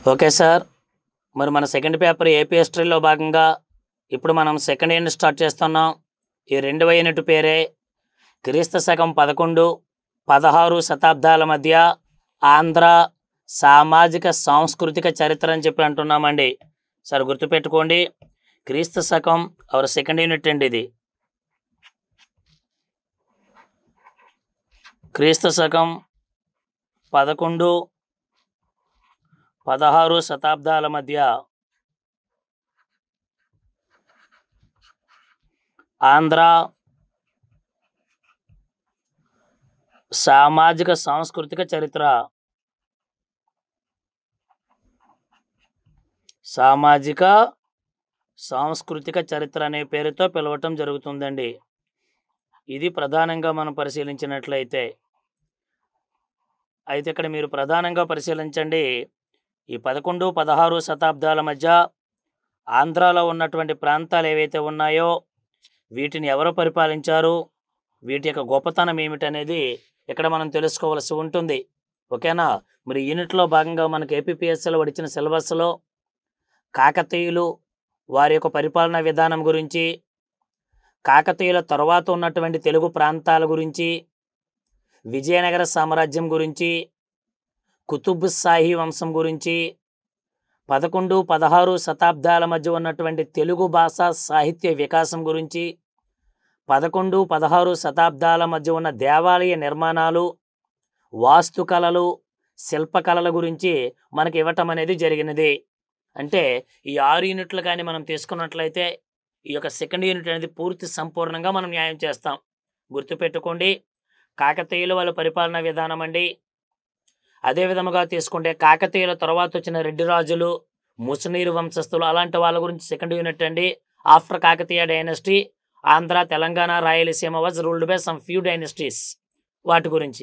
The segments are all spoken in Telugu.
ఓకే సార్ మరి మన సెకండ్ పేపర్ ఏపీ హిస్టరీలో భాగంగా ఇప్పుడు మనం సెకండ్ యూనిట్ స్టార్ట్ చేస్తున్నాం ఈ రెండవ యూనిట్ పేరే క్రీస్తు శకం పదకొండు పదహారు శతాబ్దాల మధ్య ఆంధ్ర సామాజిక సాంస్కృతిక చరిత్ర అని చెప్పి అంటున్నామండి సార్ గుర్తుపెట్టుకోండి క్రీస్తు శకం అవర్ సెకండ్ యూనిట్ అండి ఇది క్రీస్తు శకం పదకొండు పదహారు శతాబ్దాల మధ్య ఆంధ్ర సామాజిక సాంస్కృతిక చరిత్ర సామాజిక సాంస్కృతిక చరిత్ర అనే పేరుతో పిలవటం జరుగుతుందండి ఇది ప్రధానంగా మనం పరిశీలించినట్లయితే అయితే ఇక్కడ మీరు ప్రధానంగా పరిశీలించండి ఈ పదకొండు పదహారు శతాబ్దాల మధ్య ఆంధ్రాలో ఉన్నటువంటి ప్రాంతాలు ఏవైతే ఉన్నాయో వీటిని ఎవరు పరిపాలించారు వీటి యొక్క గొప్పతనం ఏమిటనేది ఇక్కడ మనం తెలుసుకోవాల్సి ఉంటుంది ఓకేనా మరి యూనిట్లో భాగంగా మనకి ఏపీపీఎస్సీలో వచ్చిన సిలబస్లో కాకతీయులు వారి యొక్క పరిపాలనా విధానం గురించి కాకతీయుల తర్వాత ఉన్నటువంటి తెలుగు ప్రాంతాల గురించి విజయనగర సామ్రాజ్యం గురించి కుతుబ్ షాహీ వంశం గురించి పదకొండు పదహారు శతాబ్దాల మధ్య ఉన్నటువంటి తెలుగు భాష సాహిత్య వికాసం గురించి పదకొండు పదహారు శతాబ్దాల మధ్య ఉన్న దేవాలయ నిర్మాణాలు వాస్తుకళలు శిల్పకళల గురించి మనకి ఇవ్వటం అనేది జరిగినది అంటే ఈ ఆరు యూనిట్లు కానీ మనం తీసుకున్నట్లయితే ఈ యొక్క సెకండ్ యూనిట్ అనేది పూర్తి సంపూర్ణంగా మనం న్యాయం చేస్తాం గుర్తుపెట్టుకోండి కాకతీయుల వాళ్ళ పరిపాలనా విధానం అండి అదే విధముగా తీసుకుంటే కాకతీయుల తర్వాత వచ్చిన రెడ్డి రాజులు ముసనీరు వంశస్థులు అలాంటి వాళ్ళ గురించి సెకండ్ యూనిట్ అండి after Kakatiya dynasty Andhra Telangana Rayalaseema was ruled by some few dynasties వాటి గురించి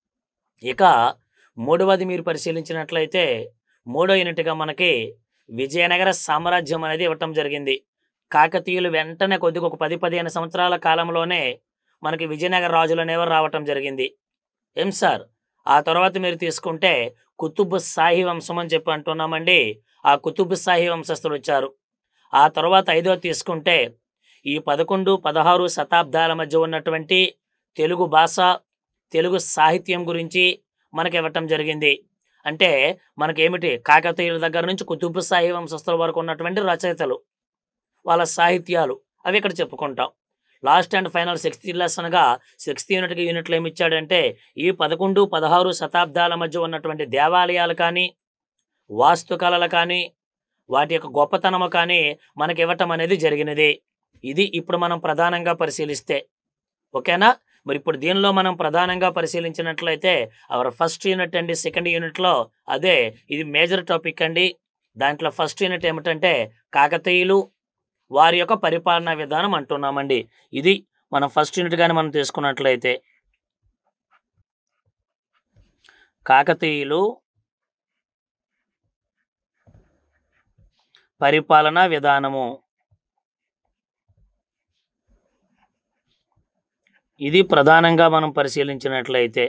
ఇక మూడవది మీరు పరిశీలించినట్లయితే మూడో యూనిట్గా మనకి విజయనగర సామ్రాజ్యం అనేది ఇవ్వటం జరిగింది కాకతీయులు వెంటనే కొద్దిగా ఒక పది పదిహేను సంవత్సరాల కాలంలోనే మనకి విజయనగర రాజులు అనేవారు రావటం జరిగింది ఏం సార్ ఆ తర్వాత మీరు తీసుకుంటే కుతుబ్ షాహీ వంశం అని చెప్పి అంటున్నామండి ఆ కుతుబ్ షాహీ వంశస్థులు వచ్చారు ఆ తర్వాత ఐదో తీసుకుంటే ఈ పదకొండు పదహారు శతాబ్దాల మధ్య ఉన్నటువంటి తెలుగు భాష తెలుగు సాహిత్యం గురించి మనకి ఇవ్వటం జరిగింది అంటే మనకేమిటి కాకతీయుల దగ్గర నుంచి కుతుబ్ షాహీ వంశస్థుల వరకు ఉన్నటువంటి రచయితలు వాళ్ళ సాహిత్యాలు అవి ఇక్కడ చెప్పుకుంటాం లాస్ట్ అండ్ ఫైనల్ సిక్స్త్ లెసన్గా సిక్స్త్ యూనిట్కి యూనిట్లు ఏమి ఇచ్చాడంటే ఈ పదకొండు పదహారు శతాబ్దాల మధ్య ఉన్నటువంటి దేవాలయాలు కానీ వాస్తుకళలు కానీ వాటి యొక్క గొప్పతనము కానీ మనకి ఇవ్వటం అనేది జరిగినది ఇది ఇప్పుడు మనం ప్రధానంగా పరిశీలిస్తే ఓకేనా మరి ఇప్పుడు దీనిలో మనం ప్రధానంగా పరిశీలించినట్లయితే అవర్ ఫస్ట్ యూనిట్ అండి సెకండ్ యూనిట్లో అదే ఇది మేజర్ టాపిక్ అండి దాంట్లో ఫస్ట్ యూనిట్ ఏమిటంటే కాకతీయులు వారి యొక్క పరిపాలనా విధానం అంటున్నామండి ఇది మనం ఫస్ట్ యూనిట్ కానీ మనం తీసుకున్నట్లయితే కాకతీయులు పరిపాలనా విధానము ఇది ప్రధానంగా మనం పరిశీలించినట్లయితే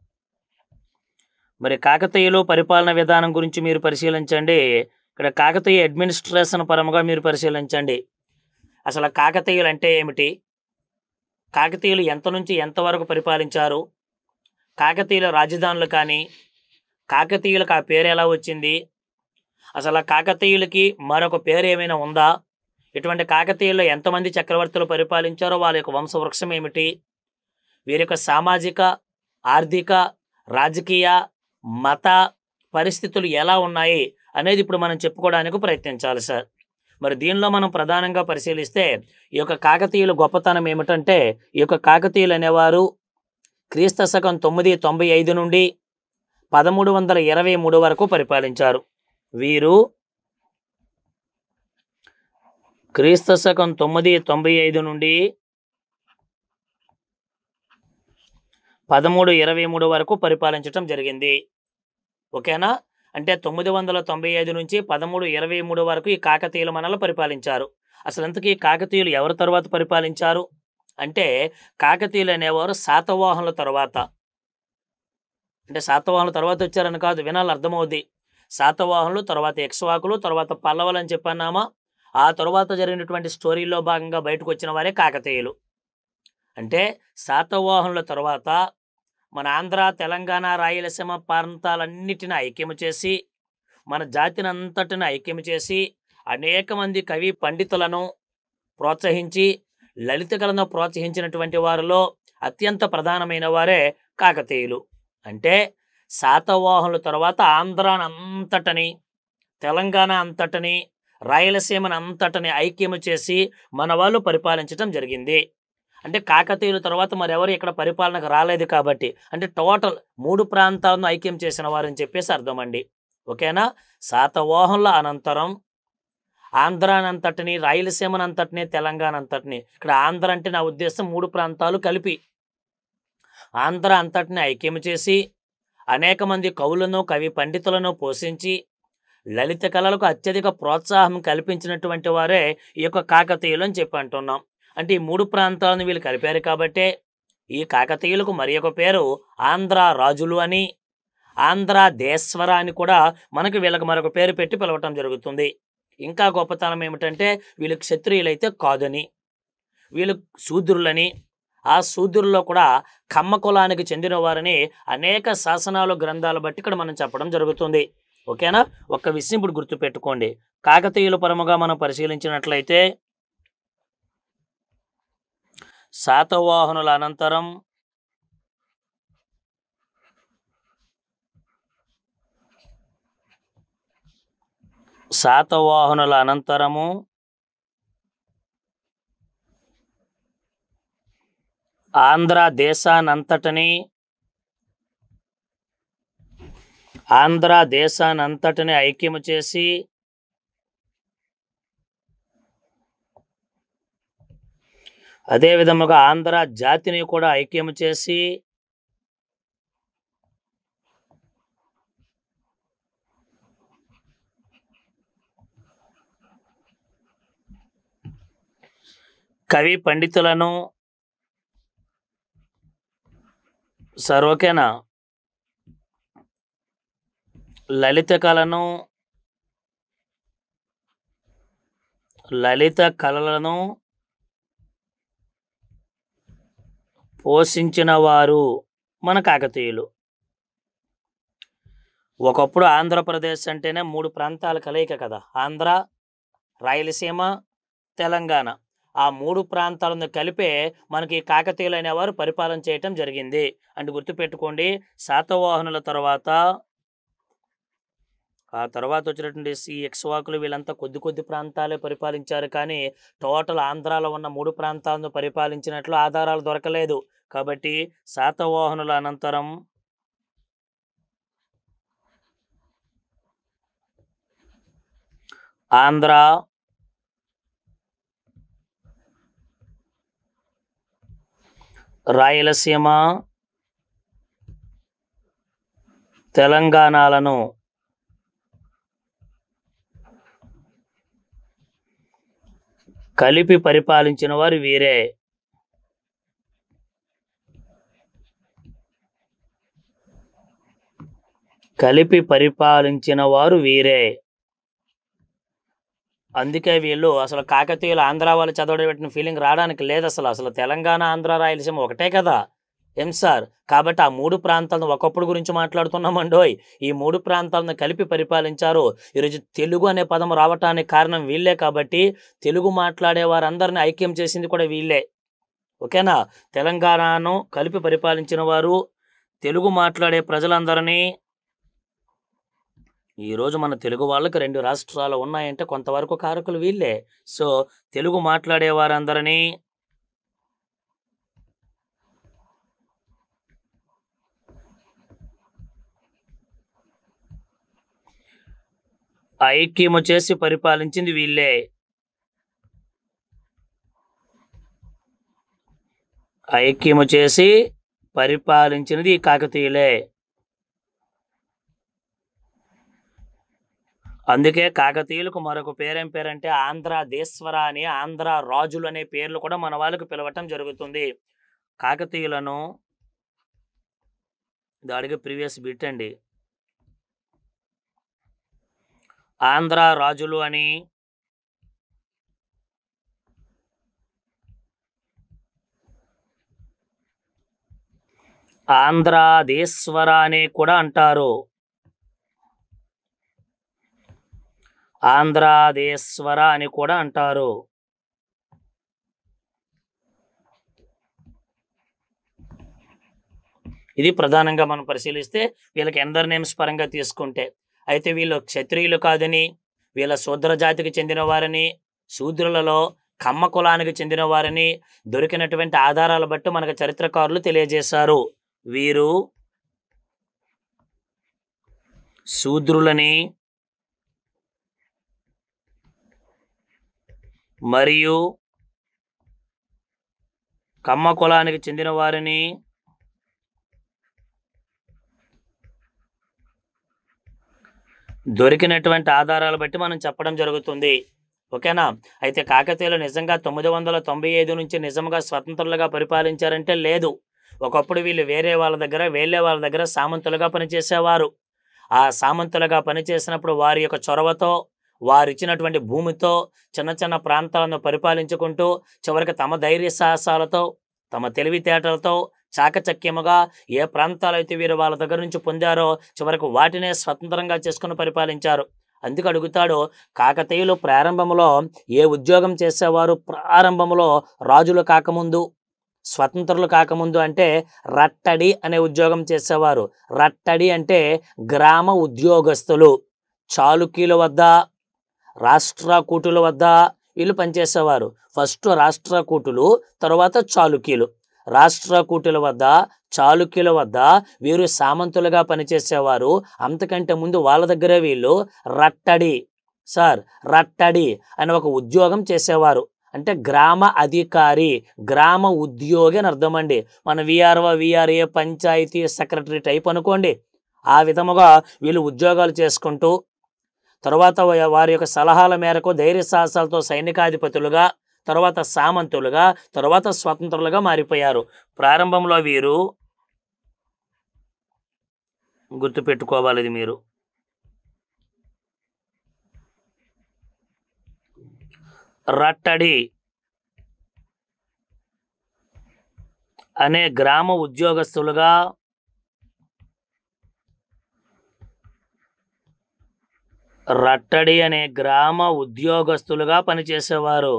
మరి కాకతీయులు పరిపాలన విధానం గురించి మీరు పరిశీలించండి ఇక్కడ కాకతీయ అడ్మినిస్ట్రేషన్ పరంగా మీరు పరిశీలించండి అసలు కాకతీయులు అంటే ఏమిటి కాకతీయులు ఎంత నుంచి ఎంతవరకు పరిపాలించారు కాకతీయుల రాజధానులు కానీ కాకతీయులకు ఆ పేరు ఎలా వచ్చింది అసలు ఆ కాకతీయులకి మరొక పేరు ఏమైనా ఉందా ఇటువంటి కాకతీయుల్లో ఎంతమంది చక్రవర్తులు పరిపాలించారో వాళ్ళ యొక్క వంశవృక్షం ఏమిటి వీరి యొక్క సామాజిక ఆర్థిక రాజకీయ మత పరిస్థితులు ఎలా ఉన్నాయి అనేది ఇప్పుడు మనం చెప్పుకోవడానికి ప్రయత్నించాలి సార్ మరి దీనిలో మనం ప్రధానంగా పరిశీలిస్తే ఈ యొక్క కాకతీయుల గొప్పతనం ఏమిటంటే ఈ యొక్క కాకతీయులు అనేవారు క్రీస్తు శకం తొమ్మిది తొంభై ఐదు నుండి పదమూడు వందల ఇరవై మూడు వరకు పరిపాలించారు వీరు క్రీస్తు శకం తొమ్మిది తొంభై ఐదు నుండి పదమూడు ఇరవై మూడు వరకు పరిపాలించటం జరిగింది ఓకేనా అంటే తొమ్మిది వందల తొంభై ఐదు నుంచి పదమూడు ఇరవై మూడు వరకు ఈ కాకతీయుల మనలో పరిపాలించారు అసలు ఇంతకీ కాకతీయులు ఎవరి తర్వాత పరిపాలించారు అంటే కాకతీయులు అనేవారు శాతవాహనుల తర్వాత అంటే శాతవాహనుల తర్వాత వచ్చారని కాదు వినాలి అర్థమవుద్ది శాతవాహనులు తర్వాత ఎక్స్వాకులు తర్వాత పల్లవులు అని చెప్పన్నామా ఆ తర్వాత జరిగినటువంటి స్టోరీలో భాగంగా బయటకు వచ్చిన వారే కాకతీయులు అంటే శాతవాహనుల తర్వాత మన ఆంధ్ర తెలంగాణ రాయలసీమ ప్రాంతాలన్నిటిని ఐక్యము చేసి మన జాతిని అంతటిని ఐక్యము చేసి అనేక మంది కవి పండితులను ప్రోత్సహించి లలిత కళను ప్రోత్సహించినటువంటి వారిలో అత్యంత ప్రధానమైన వారే కాకతీయులు అంటే శాతవాహనుల తర్వాత ఆంధ్రాని అంతటని తెలంగాణ అంతటని రాయలసీమను అంతటని ఐక్యము చేసి మన వాళ్ళు పరిపాలించడం జరిగింది అంటే కాకతీయుల తర్వాత మరెవరు ఇక్కడ పరిపాలనకు రాలేదు కాబట్టి అంటే టోటల్ మూడు ప్రాంతాలను ఐక్యం చేసిన వారని చెప్పేసి అర్థం అండి ఓకేనా శాతవాహనుల అనంతరం ఆంధ్రానంతటిని రాయలసీమనంతటిని తెలంగాణ అంతటిని ఇక్కడ ఆంధ్ర అంటే నా ఉద్దేశం మూడు ప్రాంతాలు కలిపి ఆంధ్ర అంతటిని ఐక్యం చేసి అనేక మంది కవులను కవి పండితులను పోషించి లలిత కళలకు అత్యధిక ప్రోత్సాహం కల్పించినటువంటి వారే ఈ యొక్క కాకతీయులు అని చెప్పి అంటున్నాం అంటే ఈ మూడు ప్రాంతాలను వీళ్ళు కలిపారు కాబట్టే ఈ కాకతీయులకు మరి ఒక పేరు ఆంధ్ర రాజులు అని ఆంధ్ర దేశ్వర అని కూడా మనకు వీళ్ళకి మరొక పేరు పెట్టి పిలవటం జరుగుతుంది ఇంకా గొప్పతనం ఏమిటంటే వీళ్ళు క్షత్రియులైతే కాదని వీళ్ళు శూద్రులని ఆ శూద్రుల్లో కూడా కమ్మ కులానికి చెందిన వారని అనేక శాసనాలు గ్రంథాలు బట్టి ఇక్కడ మనం చెప్పడం జరుగుతుంది ఓకేనా ఒక్క విషయం ఇప్పుడు గుర్తుపెట్టుకోండి కాకతీయుల పరముగా మనం పరిశీలించినట్లయితే శాతవాహనుల అనంతరం శాతవాహనుల అనంతరము ఆంధ్ర దేశానంతటిని ఆంధ్ర దేశానంతటిని ఐక్యము చేసి అదే విధముగా ఆంధ్ర జాతిని కూడా ఐక్యము చేసి కవి పండితులను సార్ ఓకేనా లలిత కళను లలిత కళలను పోషించిన వారు మన కాకతీయులు ఒకప్పుడు ఆంధ్రప్రదేశ్ అంటేనే మూడు ప్రాంతాల కలయిక కదా ఆంధ్ర రాయలసీమ తెలంగాణ ఆ మూడు ప్రాంతాలను కలిపే మనకి కాకతీయులు అనేవారు పరిపాలన చేయటం జరిగింది అంటే గుర్తుపెట్టుకోండి శాతవాహనుల తర్వాత ఆ తర్వాత వచ్చినటువంటి ఈ ఎక్స్వాకులు వీళ్ళంతా కొద్ది కొద్ది ప్రాంతాలే పరిపాలించారు కానీ టోటల్ ఆంధ్రాలో ఉన్న మూడు ప్రాంతాలను పరిపాలించినట్లు ఆధారాలు దొరకలేదు కాబట్టి శాతవాహనుల అనంతరం ఆంధ్ర రాయలసీమ తెలంగాణలను కలిపి పరిపాలించిన వారు వీరే కలిపి పరిపాలించిన వారు వీరే అందుకే వీళ్ళు అసలు కాకతీయులు ఆంధ్ర వాళ్ళు చదవడం పెట్టిన ఫీలింగ్ రావడానికి లేదు అసలు అసలు తెలంగాణ ఆంధ్ర రాయలసీమ ఒకటే కదా ఏం సార్ కాబట్టి ఆ మూడు ప్రాంతాలను ఒకప్పుడు గురించి మాట్లాడుతున్నామండోయ్ ఈ మూడు ప్రాంతాలను కలిపి పరిపాలించారు ఈరోజు తెలుగు అనే పదం రావటానికి కారణం వీళ్ళే కాబట్టి తెలుగు మాట్లాడే వారందరిని ఐక్యం చేసింది కూడా వీళ్ళే ఓకేనా తెలంగాణను కలిపి పరిపాలించిన వారు తెలుగు మాట్లాడే ప్రజలందరినీ ఈరోజు మన తెలుగు వాళ్ళకి రెండు రాష్ట్రాలు ఉన్నాయంటే కొంతవరకు కారకులు వీళ్ళే సో తెలుగు మాట్లాడే వారందరినీ ఐక్యము చేసి పరిపాలించింది వీళ్ళే ఐక్యము చేసి పరిపాలించినది ఈ కాకతీయులే అందుకే కాకతీయులకు మరొక పేరేం పేరంటే ఆంధ్ర దేశ్వర అని ఆంధ్ర రాజులు అనే పేర్లు కూడా మన వాళ్ళకు పిలవటం జరుగుతుంది కాకతీయులను దాడిగా ప్రీవియస్ బిట్ అండి ఆంధ్ర రాజులు అని ఆంధ్రాదేశ్వర అని కూడా అంటారు ఆంధ్రాదేశ్వర అని కూడా అంటారు ఇది ప్రధానంగా మనం పరిశీలిస్తే వీళ్ళకి ఎందర్ నేమ్స్ పరంగా తీసుకుంటే అయితే వీళ్ళు క్షత్రియులు కాదని వీళ్ళ శూద్ర జాతికి చెందిన వారని శూద్రులలో కమ్మ కులానికి చెందిన వారని దొరికినటువంటి ఆధారాలు బట్టి మనకు చరిత్రకారులు తెలియజేశారు వీరు శూద్రులని మరియు కమ్మ కులానికి చెందిన వారిని దొరికినటువంటి ఆధారాలు బట్టి మనం చెప్పడం జరుగుతుంది ఓకేనా అయితే కాకతీయులు నిజంగా తొమ్మిది వందల తొంభై ఐదు నుంచి నిజంగా స్వతంత్రులుగా పరిపాలించారంటే లేదు ఒకప్పుడు వీళ్ళు వేరే వాళ్ళ దగ్గర వేరే వాళ్ళ దగ్గర సామంతులుగా పనిచేసేవారు ఆ సామంతులుగా పనిచేసినప్పుడు వారి యొక్క చొరవతో వారు ఇచ్చినటువంటి భూమితో చిన్న చిన్న ప్రాంతాలను పరిపాలించుకుంటూ చివరికి తమ ధైర్య సాహసాలతో తమ తెలివితేటలతో చాకచక్యముగా ఏ ప్రాంతాలు అయితే వీరు వాళ్ళ దగ్గర నుంచి పొందారో చివరికి వాటినే స్వతంత్రంగా చేసుకుని పరిపాలించారు అందుకు అడుగుతాడు కాకతీయులు ప్రారంభంలో ఏ ఉద్యోగం చేసేవారు ప్రారంభంలో రాజులు కాకముందు స్వతంత్రులు కాకముందు అంటే రట్టడి అనే ఉద్యోగం చేసేవారు రట్టడి అంటే గ్రామ ఉద్యోగస్తులు చాళుక్యుల వద్ద రాష్ట్రకూటుల వద్ద వీళ్ళు పనిచేసేవారు ఫస్ట్ రాష్ట్రకూటులు తర్వాత చాళుక్యులు రాష్ట్రకూటుల వద్ద చాళుక్యుల వద్ద వీరు సామంతులుగా పనిచేసేవారు అంతకంటే ముందు వాళ్ళ దగ్గరే వీళ్ళు రట్టడి సార్ రట్టడి అని ఒక ఉద్యోగం చేసేవారు అంటే గ్రామ అధికారి గ్రామ ఉద్యోగి అని అర్థం అండి మన VRO VRA panchayat secretary type అనుకోండి ఆ విధముగా వీళ్ళు ఉద్యోగాలు చేసుకుంటూ తర్వాత వా- వారి యొక్క సలహాల మేరకు ధైర్య సాహసాలతో సైనికాధిపతులుగా తర్వాత సామంతులుగా తర్వాత స్వతంత్రులుగా మారిపోయారు ప్రారంభంలో వీరు గుర్తుపెట్టుకోవాలి ఇది మీరు రట్టడి అనే గ్రామ ఉద్యోగస్తులుగా రట్టడి అనే గ్రామ ఉద్యోగస్తులుగా పనిచేసేవారు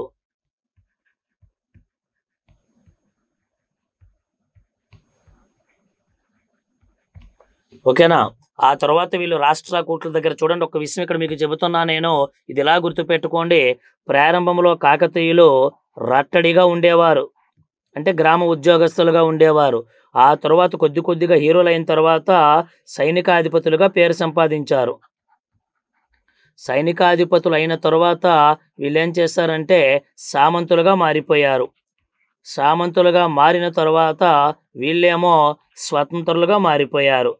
ఓకేనా ఆ తర్వాత వీళ్ళు రాష్ట్ర కూట్ల దగ్గర చూడండి ఒక విషయం ఇక్కడ మీకు చెబుతున్నా నేను ఇది ఇలా గుర్తుపెట్టుకోండి ప్రారంభంలో కాకతీయులు రట్టడిగా ఉండేవారు అంటే గ్రామ ఉద్యోగస్తులుగా ఉండేవారు ఆ తర్వాత కొద్ది కొద్దిగా హీరోలు అయిన తర్వాత సైనికాధిపతులుగా పేరు సంపాదించారు సైనికాధిపతులు అయిన తర్వాత వీళ్ళు ఏం చేస్తారంటే సామంతులుగా మారిపోయారు సామంతులుగా మారిన తర్వాత వీళ్ళేమో స్వతంత్రులుగా మారిపోయారు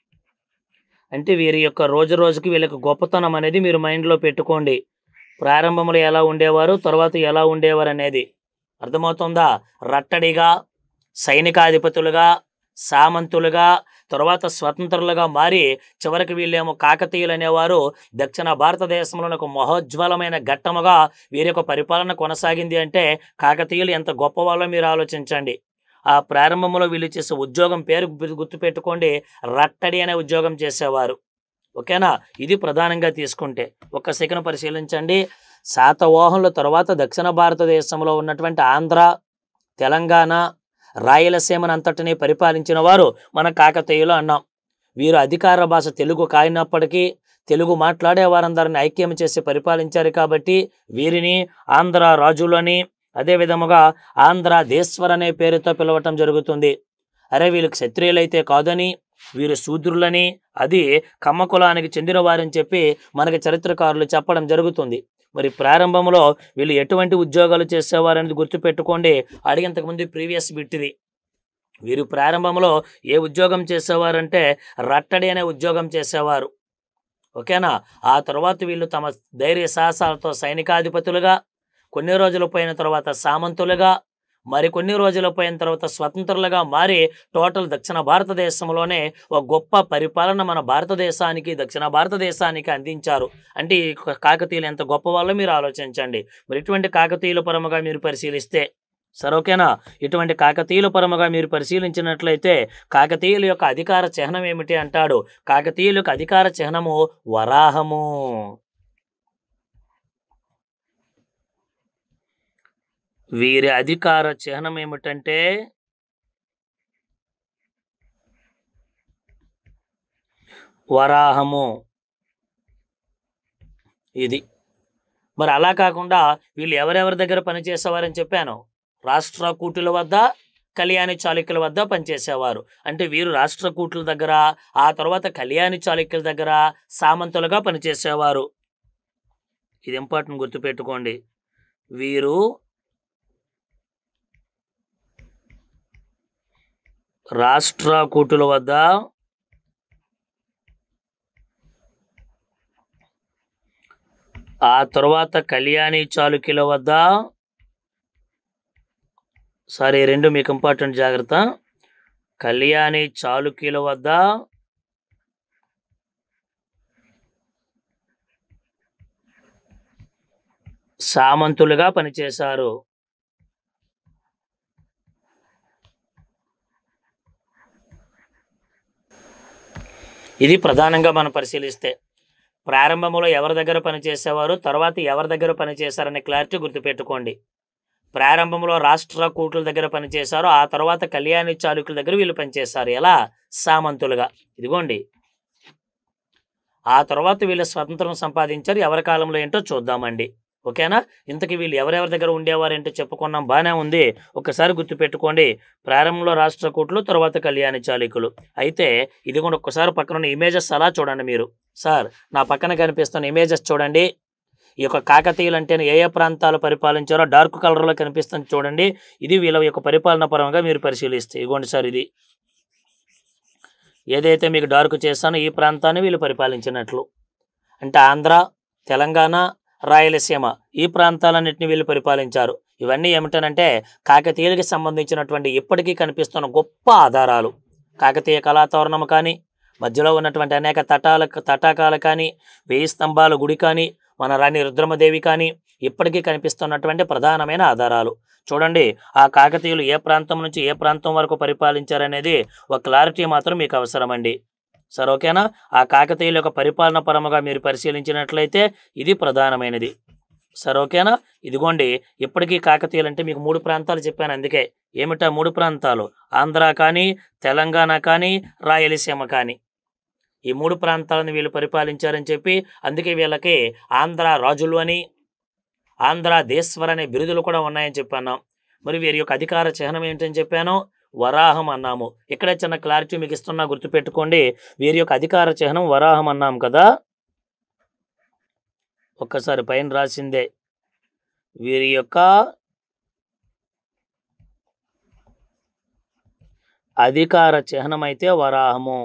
అంటే వీరి యొక్క రోజు రోజుకి వీళ్ళకి గొప్పతనం అనేది మీరు మైండ్లో పెట్టుకోండి ప్రారంభంలో ఎలా ఉండేవారు తర్వాత ఎలా ఉండేవారు అనేది అర్థమవుతుందా రట్టడిగా సైనికాధిపతులుగా సామంతులుగా తర్వాత స్వతంత్రులుగా మారి చివరికి వీళ్ళేమో కాకతీయులు అనేవారు దక్షిణ భారతదేశంలోని ఒక మహోజ్వలమైన ఘట్టముగా వీరి యొక్క పరిపాలన కొనసాగింది అంటే కాకతీయులు ఎంత గొప్పవాళ్ళో మీరు ఆలోచించండి ఆ ప్రారంభంలో వీళ్ళు చేసే ఉద్యోగం పేరు గుర్తు- గుర్తుపెట్టుకోండి రట్టడి అనే ఉద్యోగం చేసేవారు ఓకేనా ఇది ప్రధానంగా తీసుకుంటే ఒక్క సెకండ్ పరిశీలించండి శాతవాహనుల తర్వాత దక్షిణ భారతదేశంలో ఉన్నటువంటి ఆంధ్ర తెలంగాణ రాయలసీమను అంతటినీ పరిపాలించిన వారు మన కాకతీయులు అన్నాం వీరు అధికార భాష తెలుగు కాయినప్పటికీ తెలుగు మాట్లాడే వారందరిని ఐక్యం చేసి పరిపాలించారు కాబట్టి వీరిని ఆంధ్ర రాజులని అదే విధముగా ఆంధ్రదేశ్వర్ అనే పేరుతో పిలవటం జరుగుతుంది అరే వీళ్ళు క్షత్రియులైతే కాదని వీరు శూద్రులని అది కమ్మ కులానికి చెందిన వారని చెప్పి మనకి చరిత్రకారులు చెప్పడం జరుగుతుంది మరి ప్రారంభంలో వీళ్ళు ఎటువంటి ఉద్యోగాలు చేసేవారనేది గుర్తుపెట్టుకోండి అడిగేంతకు ముందు ప్రీవియస్ బిట్టిది వీరు ప్రారంభంలో ఏ ఉద్యోగం చేసేవారంటే రట్టడి అనే ఉద్యోగం చేసేవారు ఓకేనా ఆ తర్వాత వీళ్ళు తమ ధైర్య సాహసాలతో సైనికాధిపతులుగా కొన్ని రోజులు పోయిన తర్వాత సామంతులుగా మరికొన్ని రోజులు పోయిన తర్వాత స్వతంత్రులుగా మారి టోటల్ దక్షిణ భారతదేశంలోనే ఒక గొప్ప పరిపాలన మన భారతదేశానికి దక్షిణ భారతదేశానికి అందించారు అంటే ఈ కాకతీయులు ఎంత గొప్ప వాళ్ళో మీరు ఆలోచించండి మరి ఇటువంటి కాకతీయుల పరముగా మీరు పరిశీలిస్తే సరే ఓకేనా ఇటువంటి కాకతీయుల పరముగా మీరు పరిశీలించినట్లయితే కాకతీయుల యొక్క అధికార చిహ్నం ఏమిటి అంటాడు కాకతీయుల యొక్క అధికార చిహ్నము వరాహము వీరి అధికార చిహ్నం ఏమిటంటే వరాహము ఇది మరి అలా కాకుండా వీళ్ళు ఎవరెవరి దగ్గర పనిచేసేవారని చెప్పాను రాష్ట్ర కూటుల వద్ద కళ్యాణి చాళుక్యుల వద్ద పనిచేసేవారు అంటే వీరు రాష్ట్ర కూటుల దగ్గర ఆ తర్వాత కళ్యాణి చాళుక్యుల దగ్గర సామంతులుగా పనిచేసేవారు ఇది ఇంపార్టెంట్ గుర్తుపెట్టుకోండి వీరు రాష్ట్ర కూటుల వద్ద ఆ తర్వాత కళ్యాణి చాళుక్యుల వద్ద సారీ రెండు మీకు ఇంపార్టెంట్ జాగ్రత్త కళ్యాణి చాళుక్యుల వద్ద సామంతులుగా పనిచేశారు ఇది ప్రధానంగా మనం పరిశీలిస్తే ప్రారంభంలో ఎవరి దగ్గర పనిచేసేవారు తర్వాత ఎవరి దగ్గర పనిచేశారనే క్లారిటీ గుర్తుపెట్టుకోండి ప్రారంభంలో రాష్ట్ర కూట్ల దగ్గర పనిచేశారు ఆ తర్వాత కళ్యాణి చాళుక్యుల దగ్గర వీళ్ళు పనిచేశారు ఎలా సామంతులుగా ఇదిగోండి ఆ తర్వాత వీళ్ళు స్వతంత్రం సంపాదించారు ఎవరి కాలంలో ఏంటో చూద్దామండి ఓకేనా ఇంతకీ వీళ్ళు ఎవరెవరి దగ్గర ఉండేవారేంటో చెప్పుకున్నాం బాగానే ఉంది ఒకసారి గుర్తుపెట్టుకోండి ప్రారంభంలో రాష్ట్ర కూట్లు తర్వాత కళ్యాణి చాళుక్యులు అయితే ఇది కూడా ఒక్కసారి పక్కన ఉన్న ఇమేజెస్ అలా చూడండి మీరు సార్ నా పక్కన కనిపిస్తున్న ఇమేజెస్ చూడండి ఈ యొక్క కాకతీయులు అంటే ఏ ఏ ప్రాంతాలు పరిపాలించారో డార్క్ కలర్లో కనిపిస్తుంది చూడండి ఇది వీళ్ళ యొక్క పరిపాలన పరంగా మీరు పరిశీలిస్తే ఇగోండి సార్ ఇది ఏదైతే మీకు డార్క్ చేస్తానో ఈ ప్రాంతాన్ని వీళ్ళు పరిపాలించినట్లు అంటే ఆంధ్ర తెలంగాణ రాయలసీమ ఈ ప్రాంతాలన్నింటినీ వీళ్ళు పరిపాలించారు ఇవన్నీ ఏమిటనంటే కాకతీయులకి సంబంధించినటువంటి ఇప్పటికీ కనిపిస్తున్న గొప్ప ఆధారాలు కాకతీయ కళాతోరణం కానీ మధ్యలో ఉన్నటువంటి అనేక తటాల తటాకాలు కానీ వేయి స్తంభాల గుడి కానీ మన రాణి రుద్రమదేవి కానీ ఇప్పటికీ కనిపిస్తున్నటువంటి ప్రధానమైన ఆధారాలు చూడండి ఆ కాకతీయులు ఏ ప్రాంతం నుంచి ఏ ప్రాంతం వరకు పరిపాలించారనేది ఒక క్లారిటీ మాత్రం మీకు అవసరమండి సరే ఓకేనా ఆ కాకతీయుల యొక్క పరిపాలన పరముగా మీరు పరిశీలించినట్లయితే ఇది ప్రధానమైనది సరే ఓకేనా ఇదిగోండి ఇప్పటికీ కాకతీయులు అంటే మీకు మూడు ప్రాంతాలు చెప్పాను అందుకే ఏమిటా మూడు ప్రాంతాలు ఆంధ్ర కానీ తెలంగాణ కానీ రాయలసీమ కానీ ఈ మూడు ప్రాంతాలను వీళ్ళు పరిపాలించారని చెప్పి అందుకే వీళ్ళకి ఆంధ్ర రాజులు అని ఆంధ్ర దేశ్వర్ అనే బిరుదులు కూడా ఉన్నాయని చెప్పాను మరి వీరి యొక్క అధికార చిహ్నం ఏంటని చెప్పాను వరాహం అన్నాము ఇక్కడ చిన్న క్లారిటీ మీకు ఇస్తున్నా గుర్తుపెట్టుకోండి వీరి యొక్క అధికార చిహ్నం వరాహం అన్నాం కదా ఒక్కసారి పైన రాసిందే వీరి యొక్క అధికార చిహ్నం అయితే వరాహము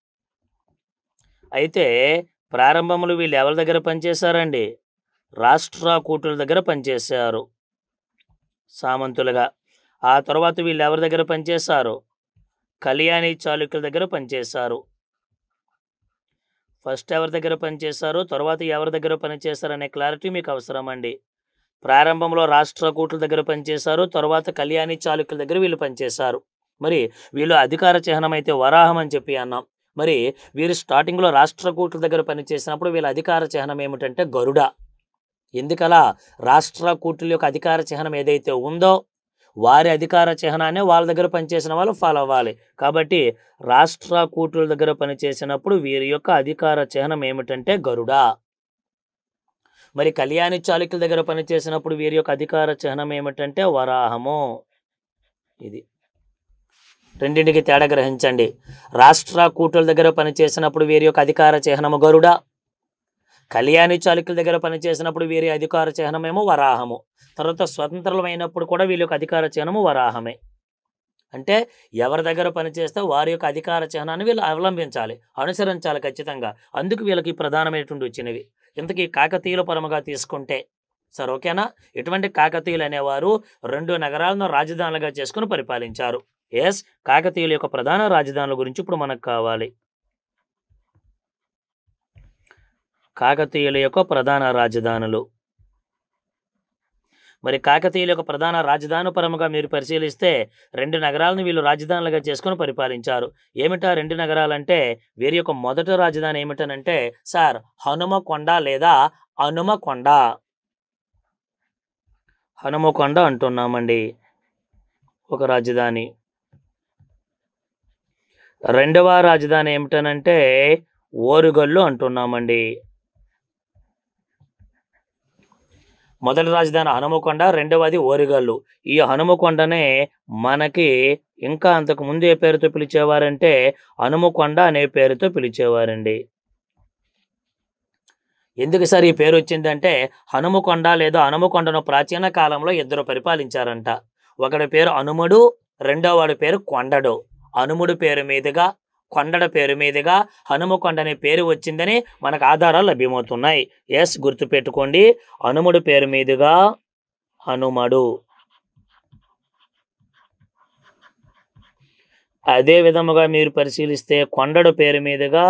అయితే ప్రారంభంలో వీళ్ళు ఎవరి దగ్గర పనిచేశారండి రాష్ట్ర కూటుల దగ్గర పనిచేశారు సామంతులుగా ఆ తర్వాత వీళ్ళు ఎవరి దగ్గర పనిచేశారు కళ్యాణి చాళుక్యుల దగ్గర పనిచేశారు ఫస్ట్ ఎవరి దగ్గర పనిచేశారు తర్వాత ఎవరి దగ్గర పనిచేశారు అనే క్లారిటీ మీకు అవసరం అండి ప్రారంభంలో రాష్ట్ర కూట్ల దగ్గర పనిచేశారు తర్వాత కళ్యాణి చాళుక్యుల దగ్గర వీళ్ళు పనిచేశారు మరి వీళ్ళు అధికార చిహ్నం అయితే వరాహం అని చెప్పి అన్నాం మరి వీరు స్టార్టింగ్లో రాష్ట్ర కూట్ల దగ్గర పనిచేసినప్పుడు వీళ్ళ అధికార చిహ్నం ఏమిటంటే గరుడ ఎందుకలా రాష్ట్ర కూటుల యొక్క అధికార చిహ్నం ఏదైతే ఉందో వారి అధికార చిహ్నాన్ని వాళ్ళ దగ్గర పనిచేసిన వాళ్ళు ఫాలో అవ్వాలి కాబట్టి రాష్ట్ర కూటుల దగ్గర పనిచేసినప్పుడు వీరి యొక్క అధికార చిహ్నం ఏమిటంటే గరుడ మరి కళ్యాణి చాళుక్యుల దగ్గర పనిచేసినప్పుడు వీరి యొక్క అధికార చిహ్నం ఏమిటంటే వరాహము ఇది రెండింటికి తేడా గ్రహించండి రాష్ట్ర కూటుల దగ్గర పనిచేసినప్పుడు వీరి యొక్క అధికార చిహ్నము గరుడ కళ్యాణి చాళుక్యుల దగ్గర పనిచేసినప్పుడు వీరి అధికార చిహ్నమేమో వరాహము తర్వాత స్వతంత్రమైనప్పుడు కూడా వీళ్ళ యొక్క అధికార చిహ్నము వరాహమే అంటే ఎవరి దగ్గర పనిచేస్తే వారి యొక్క అధికార చిహ్నాన్ని వీళ్ళు అవలంబించాలి అనుసరించాలి ఖచ్చితంగా అందుకు వీళ్ళకి ప్రధానమైనటువంటి వచ్చినవి ఇంతకీ కాకతీయుల పరముగా తీసుకుంటే సార్ ఓకేనా ఇటువంటి కాకతీయులు అనేవారు రెండు నగరాలను రాజధానులుగా చేసుకుని పరిపాలించారు ఎస్ కాకతీయుల యొక్క ప్రధాన రాజధానుల గురించి ఇప్పుడు మనకు కావాలి కాకతీయుల యొక్క ప్రధాన రాజధానులు మరి కాకతీయుల యొక్క ప్రధాన రాజధాని పరముగా మీరు పరిశీలిస్తే రెండు నగరాలను వీళ్ళు రాజధానులుగా చేసుకొని పరిపాలించారు ఏమిటా రెండు నగరాలంటే వీరి యొక్క మొదటి రాజధాని ఏమిటనంటే సార్ హనుమకొండ లేదా హనుమకొండ హనుమకొండ అంటున్నామండి ఒక రాజధాని రెండవ రాజధాని ఏమిటనంటే ఓరుగల్లు అంటున్నామండి మొదటి రాజధాని హనుమకొండ రెండవది ఓరుగల్లు ఈ హనుమకొండనే మనకి ఇంకా అంతకు ముందు ఏ పేరుతో పిలిచేవారంటే హనుమకొండ అనే పేరుతో పిలిచేవారండి ఎందుకు సార్ ఈ పేరు వచ్చిందంటే హనుమకొండ లేదా హనుమకొండను ప్రాచీన కాలంలో ఇద్దరు పరిపాలించారంట ఒకడి పేరు హనుముడు రెండో వాడి పేరు కొండడు హనుముడు పేరు మీదుగా కొండడ పేరు మీదుగా హనుమకొండ అనే పేరు వచ్చిందని మనకు ఆధారాలు లభ్యమవుతున్నాయి ఎస్ గుర్తుపెట్టుకోండి హనుముడు పేరు మీదుగా హనుమడు అదే విధముగా మీరు పరిశీలిస్తే కొండడు పేరు మీదుగా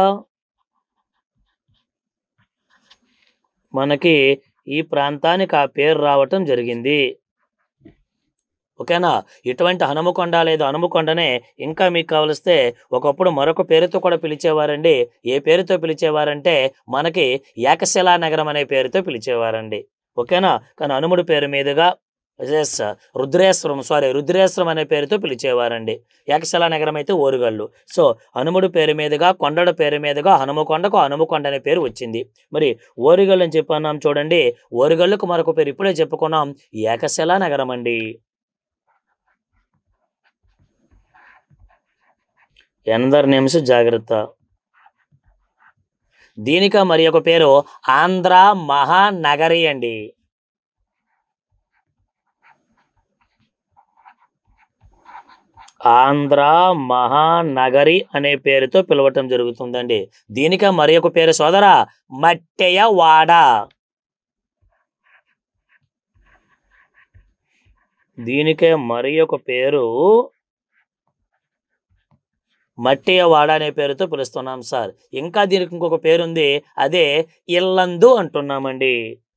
మనకి ఈ ప్రాంతానికి ఆ పేరు రావటం జరిగింది ఓకేనా ఇటువంటి హనుమకొండ లేదా హనుమకొండనే ఇంకా మీకు కావలిస్తే ఒకప్పుడు మరొక పేరుతో కూడా పిలిచేవారండి ఏ పేరుతో పిలిచేవారంటే మనకి ఏకశిలా నగరం అనే పేరుతో పిలిచేవారండి ఓకేనా కానీ హనుముడి పేరు మీదుగా ఎస్ రుద్రేశ్వరం సారీ రుద్రేశ్వరం అనే పేరుతో పిలిచేవారండి ఏకశిలా నగరం అయితే ఓరుగల్లు సో హనుముడి పేరు మీదుగా కొండడ పేరు మీదుగా హనుమకొండకు హనుమకొండ అనే పేరు వచ్చింది మరి ఓరుగల్లు అని చెప్పన్నాం చూడండి ఓరుగల్లుకు మరొక పేరు ఇప్పుడే చెప్పుకున్నాం ఏకశిలా నగరం అండి ఎనదర్ నేమ్స్ జాగ్రత్త దీనిక మరి ఒక పేరు ఆంధ్ర మహానగరి అండి ఆంధ్ర మహానగరి అనే పేరుతో పిలవటం జరుగుతుందండి దీనిక మరి ఒక పేరు సోదర మట్టెయవాడ దీనికే మరి ఒక పేరు మట్టియవాడ అనే పేరుతో పిలుస్తున్నాం సార్ ఇంకా దీనికి ఇంకొక పేరు ఉంది అదే ఇల్లందు అంటున్నామండి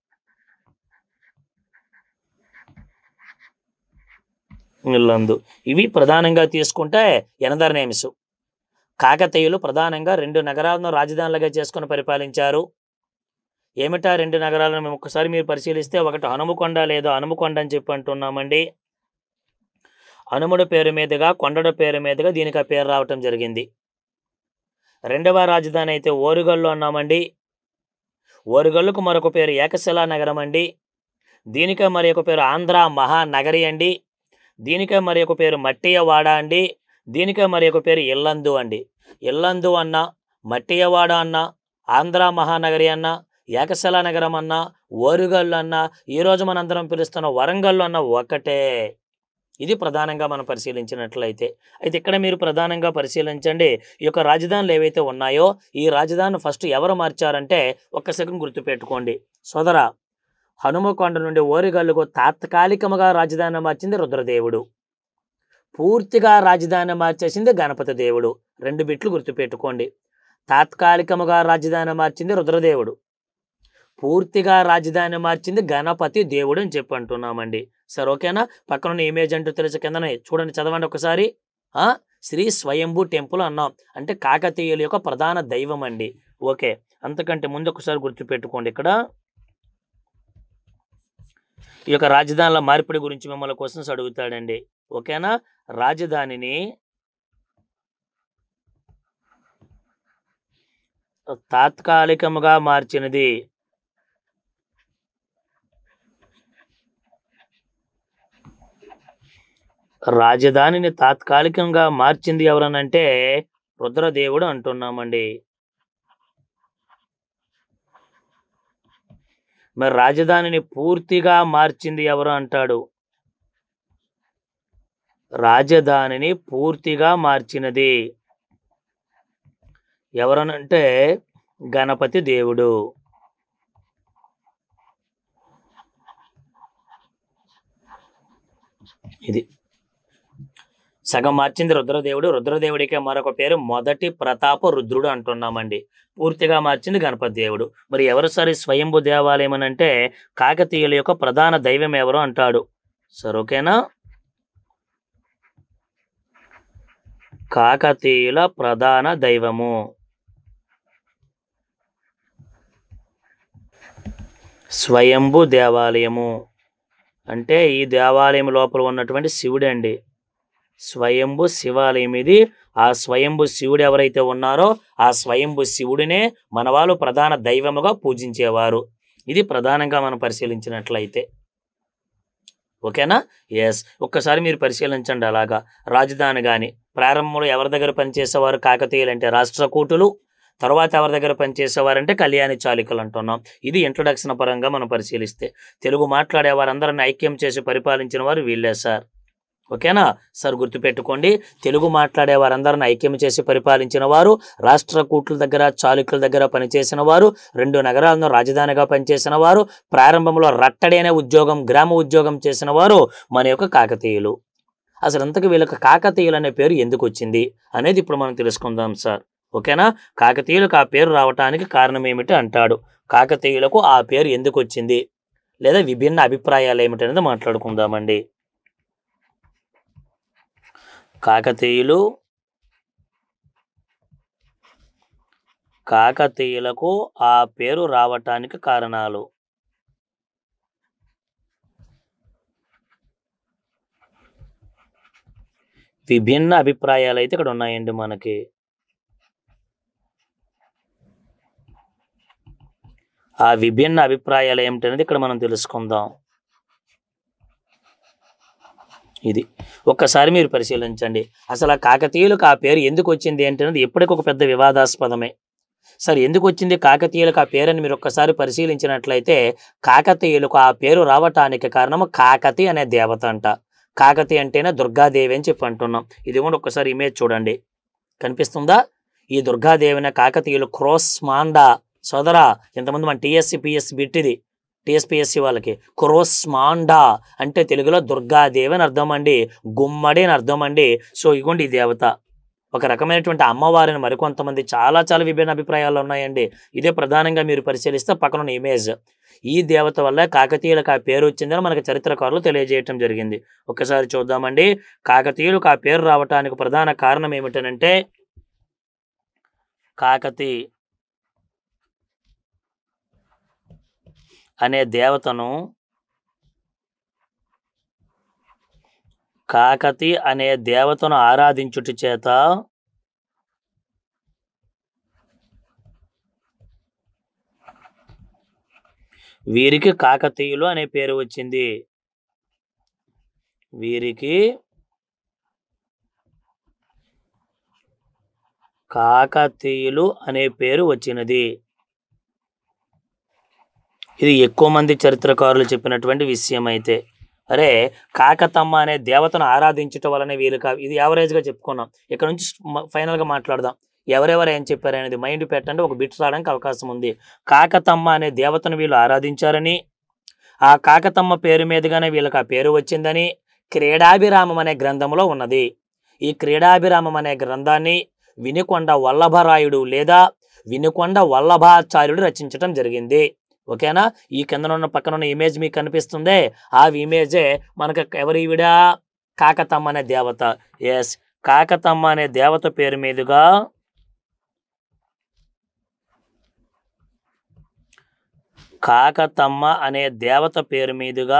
ఇల్లందు ఇవి ప్రధానంగా తీసుకుంటే ఎనదర్ నేమ్స్ కాకతీయులు ప్రధానంగా రెండు నగరాలను రాజధానులుగా చేసుకుని పరిపాలించారు ఏమిటా రెండు నగరాలను మేము ఒక్కసారి మీరు పరిశీలిస్తే ఒకటి హనుమకొండ లేదా హనుమకొండ అని చెప్పి అంటున్నామండి హనుముడు పేరు మీదుగా కొండడు పేరు మీదుగా దీనికి ఆ పేరు రావటం జరిగింది రెండవ రాజధాని అయితే ఓరుగల్లు అన్నామండి ఓరుగల్లుకు మరొక పేరు ఏకశిలా నగరం అండి దీనికే మరి ఒక పేరు ఆంధ్ర మహానగరి అండి దీనికే మరి ఒక పేరు మట్టియవాడ అండి దీనికే మరి ఒక పేరు ఇల్లందు అండి ఇల్లందు అన్న మట్టియవాడ అన్న ఆంధ్ర మహానగరి అన్న ఏకశిలా నగరం అన్న ఓరుగల్లు అన్న ఈరోజు మనందరం పిలుస్తున్న వరంగల్లు అన్న ఒక్కటే ఇది ప్రధానంగా మనం పరిశీలించినట్లయితే అయితే ఇక్కడ మీరు ప్రధానంగా పరిశీలించండి ఈ యొక్క రాజధానులు ఏవైతే ఉన్నాయో ఈ రాజధాని ఫస్ట్ ఎవరు మార్చారంటే ఒక్క సెకండ్ గుర్తుపెట్టుకోండి సోదర హనుమకొండ నుండి ఓరిగల్లుకు తాత్కాలికముగా రాజధాని మార్చింది రుద్రదేవుడు పూర్తిగా రాజధాని మార్చేసింది గణపతి దేవుడు రెండు బిట్లు గుర్తుపెట్టుకోండి తాత్కాలికముగా రాజధాని మార్చింది రుద్రదేవుడు పూర్తిగా రాజధాని మార్చింది గణపతి దేవుడు అని చెప్పి అంటున్నామండి సరే ఓకేనా పక్కన ఇమేజ్ అంటూ తెలుసు కిందనే చూడండి చదవండి ఒకసారి ఆ శ్రీ స్వయంభూ టెంపుల్ అన్నాం అంటే కాకతీయుల యొక్క ప్రధాన దైవం అండి ఓకే అంతకంటే ముందు ఒకసారి గుర్తుపెట్టుకోండి ఇక్కడ ఈ యొక్క రాజధానుల మార్పిడి గురించి మిమ్మల్ని క్వశ్చన్స్ అడుగుతాడండి ఓకేనా రాజధానిని తాత్కాలికముగా మార్చినది రాజధానిని తాత్కాలికంగా మార్చింది ఎవరనంటే రుద్రదేవుడు అంటున్నామండి మరి రాజధానిని పూర్తిగా మార్చింది ఎవరు అంటాడు రాజధానిని పూర్తిగా మార్చినది ఎవరనంటే గణపతి దేవుడు ఇది సగం మార్చింది రుద్రదేవుడు రుద్రదేవుడికి మరొక పేరు మొదటి ప్రతాప రుద్రుడు అంటున్నామండి పూర్తిగా మార్చింది గణపతి దేవుడు మరి ఎవరు సరి స్వయంభు దేవాలయం అని అంటే కాకతీయుల యొక్క ప్రధాన దైవం ఎవరు అంటాడు సరే ఓకేనా కాకతీయుల ప్రధాన దైవము స్వయంభు దేవాలయము అంటే ఈ దేవాలయం లోపల ఉన్నటువంటి శివుడు అండి స్వయంభు శివాలయం ఇది ఆ స్వయంభు శివుడు ఎవరైతే ఉన్నారో ఆ స్వయంభు శివుడినే మన వాళ్ళు ప్రధాన దైవముగా పూజించేవారు ఇది ప్రధానంగా మనం పరిశీలించినట్లయితే ఓకేనా ఎస్ ఒక్కసారి మీరు పరిశీలించండి అలాగా రాజధాని కానీ ప్రారంభంలో ఎవరి దగ్గర పనిచేసేవారు కాకతీయులు అంటే రాష్ట్రకూటులు తర్వాత ఎవరి దగ్గర పనిచేసేవారంటే కళ్యాణి చాళుక్యులు అంటున్నాం ఇది ఇంట్రొడక్షన్ పరంగా మనం పరిశీలిస్తే తెలుగు మాట్లాడే వారందరిని ఐక్యం చేసి పరిపాలించిన వారు వీళ్ళే సార్ ఓకేనా సార్ గుర్తుపెట్టుకోండి తెలుగు మాట్లాడే వారందరిని ఐక్యం చేసి పరిపాలించిన వారు రాష్ట్రకూట్ల దగ్గర చాళుక్యుల దగ్గర పనిచేసిన వారు రెండు నగరాలను రాజధానిగా పనిచేసిన వారు ప్రారంభంలో రట్టడి అనే ఉద్యోగం గ్రామ ఉద్యోగం చేసిన వారు మన యొక్క కాకతీయులు అసలు అంతకు వీళ్ళకి కాకతీయులు అనే పేరు ఎందుకు వచ్చింది అనేది ఇప్పుడు మనం తెలుసుకుందాం సార్ ఓకేనా కాకతీయులకు ఆ పేరు రావటానికి కారణం ఏమిటి అంటాడు కాకతీయులకు ఆ పేరు ఎందుకు వచ్చింది లేదా విభిన్న అభిప్రాయాలు ఏమిటనేది మాట్లాడుకుందామండి కాకతీయులు కాకతీయులకు ఆ పేరు రావటానికి కారణాలు విభిన్న అభిప్రాయాలు అయితే ఇక్కడ ఉన్నాయండి మనకి ఆ విభిన్న అభిప్రాయాలు ఏమిటనేది ఇక్కడ మనం తెలుసుకుందాం ఇది ఒక్కసారి మీరు పరిశీలించండి అసలు ఆ కాకతీయులకు ఆ పేరు ఎందుకు వచ్చింది ఏంటనేది ఎప్పటికి ఒక పెద్ద వివాదాస్పదమే సరే ఎందుకు వచ్చింది కాకతీయులకు ఆ పేరుని మీరు ఒక్కసారి పరిశీలించినట్లయితే కాకతీయులకు ఆ పేరు రావటానికి కారణము కాకతి అనే దేవత అంట కాకతి అంటేనే దుర్గాదేవి అని చెప్పి అంటున్నాం ఇది కూడా ఒక్కసారి ఇమేజ్ చూడండి కనిపిస్తుందా ఈ దుర్గాదేవిన కాకతీయులు క్రోస్ మాండా సోదరా ఇంతమంది మన టీఎస్సీ పిఎస్సి బిట్టిది టీఎస్పిఎస్సి వాళ్ళకి క్రోస్ మాండా అంటే తెలుగులో దుర్గాదేవి అని అర్థం అండి గుమ్మడి అని అర్థం అండి సో ఇగోండి ఈ దేవత ఒక రకమైనటువంటి అమ్మవారిని మరికొంతమంది చాలా చాలా విభిన్న అభిప్రాయాలు ఉన్నాయండి ఇదే ప్రధానంగా మీరు పరిశీలిస్తే పక్కన ఉన్న ఇమేజ్ ఈ దేవత వల్ల కాకతీయులకు ఆ పేరు వచ్చిందని మనకు చరిత్రకారులు తెలియజేయటం జరిగింది ఒకసారి చూద్దామండి కాకతీయులకు ఆ పేరు రావటానికి ప్రధాన కారణం ఏమిటనంటే కాకతి అనే దేవతను కాకతి అనే దేవతను ఆరాధించుట చేత వీరికి కాకతీయులు అనే పేరు వచ్చింది వీరికి కాకతీయులు అనే పేరు వచ్చినది ఇది ఎక్కువ మంది చరిత్రకారులు చెప్పినటువంటి విషయం అయితే అరే కాకతమ్మ అనే దేవతను ఆరాధించటం వలన వీలు కా ఇది యావరేజ్గా చెప్పుకున్నాం ఇక్కడ నుంచి మ- ఫైనల్గా మాట్లాడదాం ఎవరెవరు ఏం చెప్పారు అనేది మైండ్ పెట్టండి ఒక బిట్ రావడానికి అవకాశం ఉంది కాకతమ్మ అనే దేవతను వీళ్ళు ఆరాధించారని ఆ కాకతమ్మ పేరు మీదుగానే వీళ్ళకి ఆ పేరు వచ్చిందని క్రీడాభిరామం అనే గ్రంథంలో ఉన్నది ఈ క్రీడాభిరామం అనే గ్రంథాన్ని వినుకొండ వల్లభరాయుడు లేదా వినుకొండ వల్లభాచార్యుడు రచించటం జరిగింది ఓకేనా ఈ కింద ఉన్న పక్కన ఉన్న ఇమేజ్ మీకు కనిపిస్తుందే ఆ ఇమేజే మనకు ఎవరి ఈవిడ కాకతమ్మ అనే దేవత ఎస్ కాకతమ్మ అనే దేవత పేరు మీదుగా కాకతమ్మ అనే దేవత పేరు మీదుగా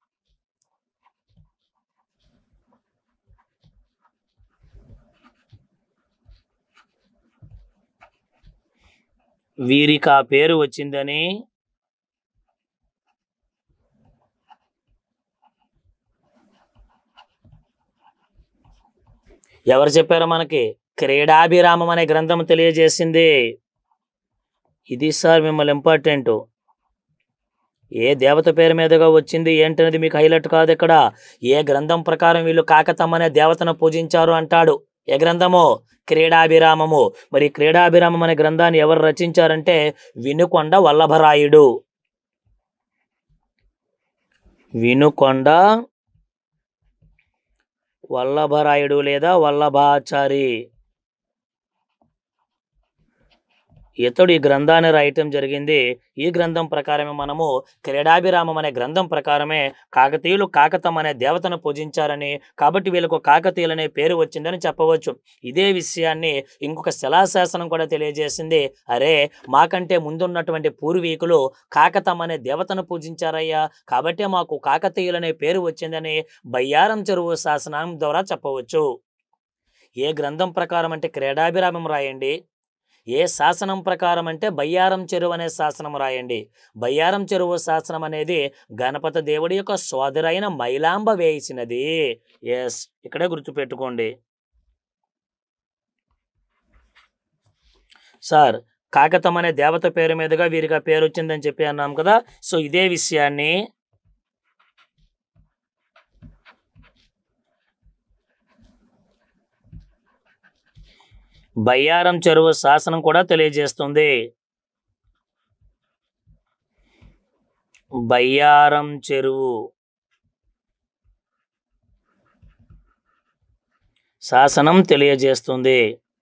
వీరికి ఆ పేరు వచ్చిందని ఎవరు చెప్పారో మనకి క్రీడాభిరామం అనే గ్రంథం తెలియజేసింది ఇది సార్ మిమ్మల్ని ఇంపార్టెంట్ ఏ దేవత పేరు మీదుగా వచ్చింది ఏంటనేది మీకు హైలైట్ కాదు ఇక్కడ ఏ గ్రంథం ప్రకారం వీళ్ళు కాకతమ్మ అనే దేవతను పూజించారు అంటాడు ఏ గ్రంథము క్రీడాభిరామము మరి ఈ క్రీడాభిరామం అనే గ్రంథాన్ని ఎవరు రచించారంటే వినుకొండ వల్లభరాయుడు వినుకొండ వల్లభరాయుడు లేదా వల్లభాచారి ఇతడు ఈ గ్రంథాన్ని రాయటం జరిగింది ఈ గ్రంథం ప్రకారమే మనము క్రీడాభిరామం అనే గ్రంథం ప్రకారమే కాకతీయులు కాకతం అనే దేవతను పూజించారని కాబట్టి వీళ్ళకు కాకతీయులు అనే పేరు వచ్చిందని చెప్పవచ్చు ఇదే విషయాన్ని ఇంకొక శిలాశాసనం కూడా తెలియజేసింది అరే మాకంటే ముందున్నటువంటి పూర్వీకులు కాకతం అనే దేవతను పూజించారయ్యా కాబట్టే మాకు కాకతీయులు అనే పేరు వచ్చిందని బయ్యారం చెరువు శాసనం ద్వారా చెప్పవచ్చు ఏ గ్రంథం ప్రకారం అంటే క్రీడాభిరామం రాయండి ఏ శాసనం ప్రకారం అంటే బయ్యారం చెరువు అనే శాసనం రాయండి బయ్యారం చెరువు శాసనం అనేది గణపతి దేవుడి యొక్క సోదరైన మైలాంబ వేయించినది ఎస్ ఇక్కడే గుర్తుపెట్టుకోండి సార్ కాకతం అనే దేవత పేరు మీదుగా వీరికి ఆ పేరు వచ్చిందని చెప్పి అన్నాం కదా సో ఇదే విషయాన్ని బయ్యారం చెరువు శాసనం కూడా తెలియజేస్తుంది బయ్యారం చెరువు శాసనం తెలియజేస్తుంది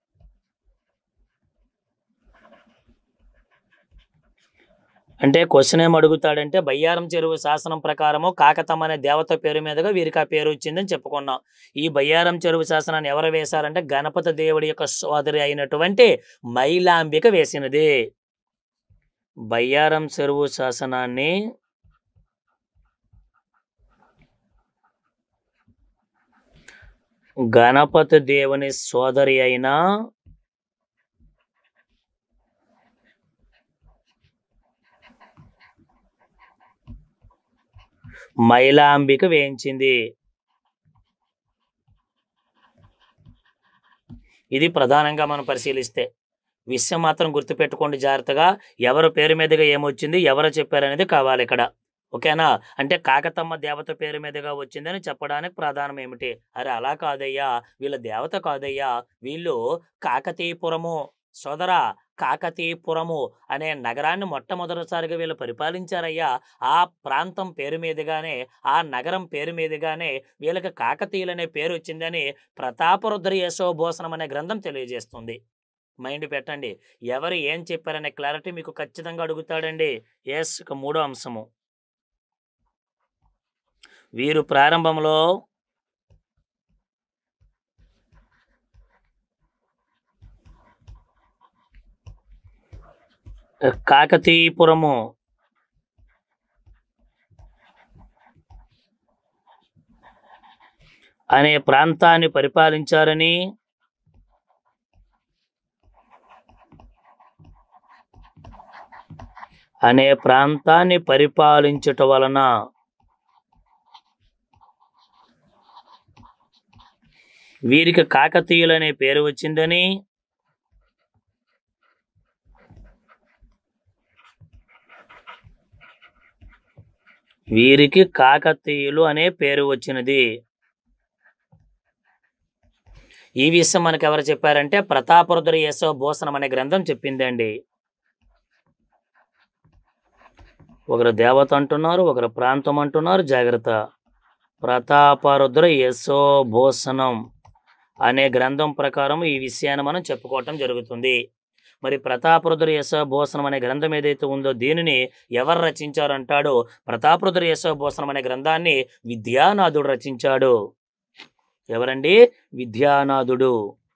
అంటే క్వశ్చన్ ఏం అడుగుతాడంటే బయ్యారం చెరువు శాసనం ప్రకారము కాకతం అనే దేవత పేరు మీదుగా వీరికి ఆ పేరు వచ్చిందని చెప్పుకున్నాం ఈ బయ్యారం చెరువు శాసనాన్ని ఎవరు వేశారంటే గణపతి దేవుడి యొక్క సోదరి అయినటువంటి మైలాంబిక వేసినది బయ్యారం చెరువు శాసనాన్ని గణపతి దేవుని సోదరి అయిన మైలాంబిక వేయించింది ఇది ప్రధానంగా మనం పరిశీలిస్తే విషయం మాత్రం గుర్తుపెట్టుకోండి జాగ్రత్తగా ఎవరి పేరు మీదుగా ఏమొచ్చింది ఎవరు చెప్పారనేది కావాలి ఇక్కడ ఓకేనా అంటే కాకతమ్మ దేవత పేరు మీదుగా వచ్చిందని చెప్పడానికి ప్రధానం ఏమిటి అరే అలా కాదయ్యా వీళ్ళ దేవత కాదయ్యా వీళ్ళు కాకతీపురము సోదరా కాకతీపురము అనే నగరాన్ని మొట్టమొదటిసారిగా వీళ్ళు పరిపాలించారయ్యా ఆ ప్రాంతం పేరు మీదుగానే ఆ నగరం పేరు మీదుగానే వీళ్ళకి కాకతీయులు అనే పేరు వచ్చిందని ప్రతాపరుద్ర యశోభూషణం అనే గ్రంథం తెలియజేస్తుంది మైండ్ పెట్టండి ఎవరు ఏం చెప్పారనే క్లారిటీ మీకు ఖచ్చితంగా అడుగుతాడండి ఎస్ ఇక మూడో అంశము వీరు ప్రారంభంలో కాకతీపురము అనే ప్రాంతాన్ని పరిపాలించారని అనే ప్రాంతాన్ని పరిపాలించుట వలన వీరికి కాకతీయులు అనే పేరు వచ్చిందని వీరికి కాకతీయులు అనే పేరు వచ్చినది ఈ విషయం మనకు ఎవరు చెప్పారంటే ప్రతాపరుద్ర యశో భూషణం అనే గ్రంథం చెప్పిందండి ఒకరు దేవత అంటున్నారు ఒకరు ప్రాంతం అంటున్నారు జాగ్రత్త ప్రతాపరుద్ర యశో భూషణం అనే గ్రంథం ప్రకారం ఈ విషయాన్ని మనం చెప్పుకోవటం జరుగుతుంది మరి ప్రతాపరుద్ర యశో భూషణం అనే గ్రంథం ఏదైతే ఉందో దీనిని ఎవరు రచించారు అంటాడో ప్రతాపరుద్ర యశో భూషణం అనే గ్రంథాన్ని విద్యానాథుడు రచించాడు ఎవరండి విద్యానాథుడు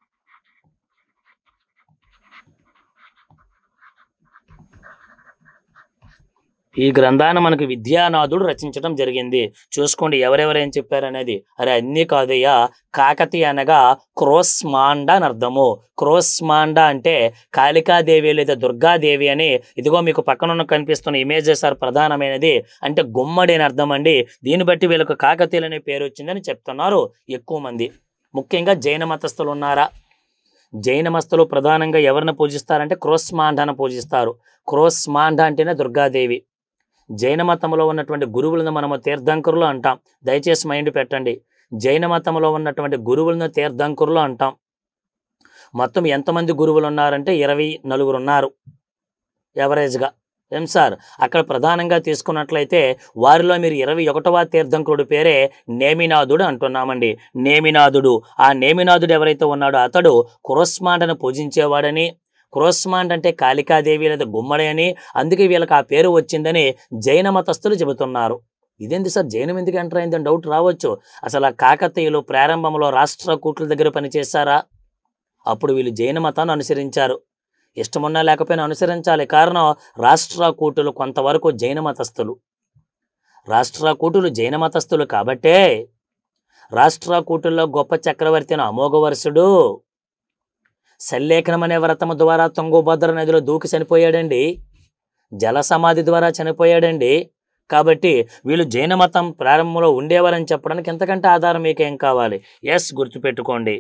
ఈ గ్రంథాన్ని మనకు విద్యానాథుడు రచించడం జరిగింది చూసుకోండి ఎవరెవరు ఏం చెప్పారనేది అరే అన్నీ కాదయ్యా కాకతి అనగా క్రోస్మాండ అని అర్థము క్రోస్మాండ అంటే కాళికాదేవి లేదా దుర్గాదేవి అని ఇదిగో మీకు పక్కనున్న కనిపిస్తున్న ఇమేజెస్ ఆర్ ప్రధానమైనది అంటే గుమ్మడి అని అర్థం అండి దీన్ని బట్టి వీళ్ళకు కాకతీయులు అనే పేరు వచ్చిందని చెప్తున్నారు ఎక్కువ మంది ముఖ్యంగా జైన మతస్థులు ఉన్నారా జైన మతస్థులు ప్రధానంగా ఎవరిని పూజిస్తారంటే క్రోస్మాండాను పూజిస్తారు క్రోస్మాండ అంటేనే దుర్గాదేవి జైన మతంలో ఉన్నటువంటి గురువులను మనము తీర్థంకరులు అంటాం దయచేసి మైండ్ పెట్టండి జైన మతంలో ఉన్నటువంటి గురువులను తీర్థంకరులు అంటాం మొత్తం ఎంతమంది గురువులు ఉన్నారంటే ఇరవై నలుగురు ఉన్నారు యావరేజ్గా ఏం సార్ అక్కడ ప్రధానంగా తీసుకున్నట్లయితే వారిలో మీరు ఇరవై ఒకటవ తీర్థంకుడు పేరే నేమినాథుడు అంటున్నామండి నేమినాథుడు ఆ నేమినాథుడు ఎవరైతే ఉన్నాడో అతడు కురస్మాండను పూజించేవాడని కురస్మాండ్ అంటే కాళికాదేవి లేదా గుమ్మడి అని అందుకే వీళ్ళకి ఆ పేరు వచ్చిందని జైన మతస్థులు చెబుతున్నారు ఇదేంటి సార్ జైనం ఎందుకు ఎంటర్ అయిందని డౌట్ రావచ్చు అసలు ఆ కాకతీయులు ప్రారంభంలో రాష్ట్ర కూట్ల దగ్గర పనిచేశారా అప్పుడు వీళ్ళు జైన మతాన్ని అనుసరించారు ఇష్టమున్నా లేకపోయినా అనుసరించాలి కారణం రాష్ట్ర కూటులు కొంతవరకు జైన మతస్థులు రాష్ట్ర కూటులు జైన మతస్థులు కాబట్టే రాష్ట్ర కూటుల్లో గొప్ప చక్రవర్తి అయిన అమోఘవర్షుడు సల్లేఖనం అనే వ్రతము ద్వారా తుంగభద్ర నదిలో దూకి చనిపోయాడండి జల సమాధి ద్వారా చనిపోయాడండి కాబట్టి వీళ్ళు జైన మతం ప్రారంభంలో ఉండేవారని చెప్పడానికి ఎంతకంటే ఆధారం మీకేం కావాలి ఎస్ గుర్తుపెట్టుకోండి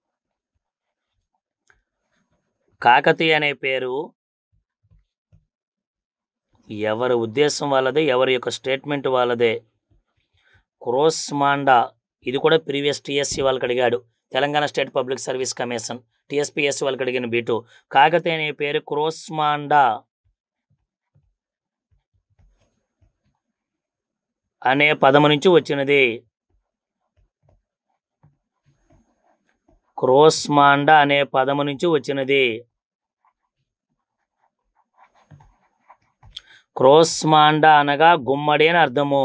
కాకతీయ అనే పేరు ఎవరి ఉద్దేశం వాళ్ళదే ఎవరి యొక్క స్టేట్మెంట్ వాళ్ళదే క్రోస్మాండా ఇది కూడా ప్రీవియస్ టీఎస్సీ వాళ్ళకి అడిగాడు Telangana state public service commission TSPSC వాళ్ళకి అడిగిన బీటు కాకతీయ అనే పేరు క్రోస్మాండా అనే పదము నుంచి వచ్చినది క్రోస్మాండా అనే పదము నుంచి వచ్చినది క్రోస్మాండా అనగా గుమ్మడి అని అర్థము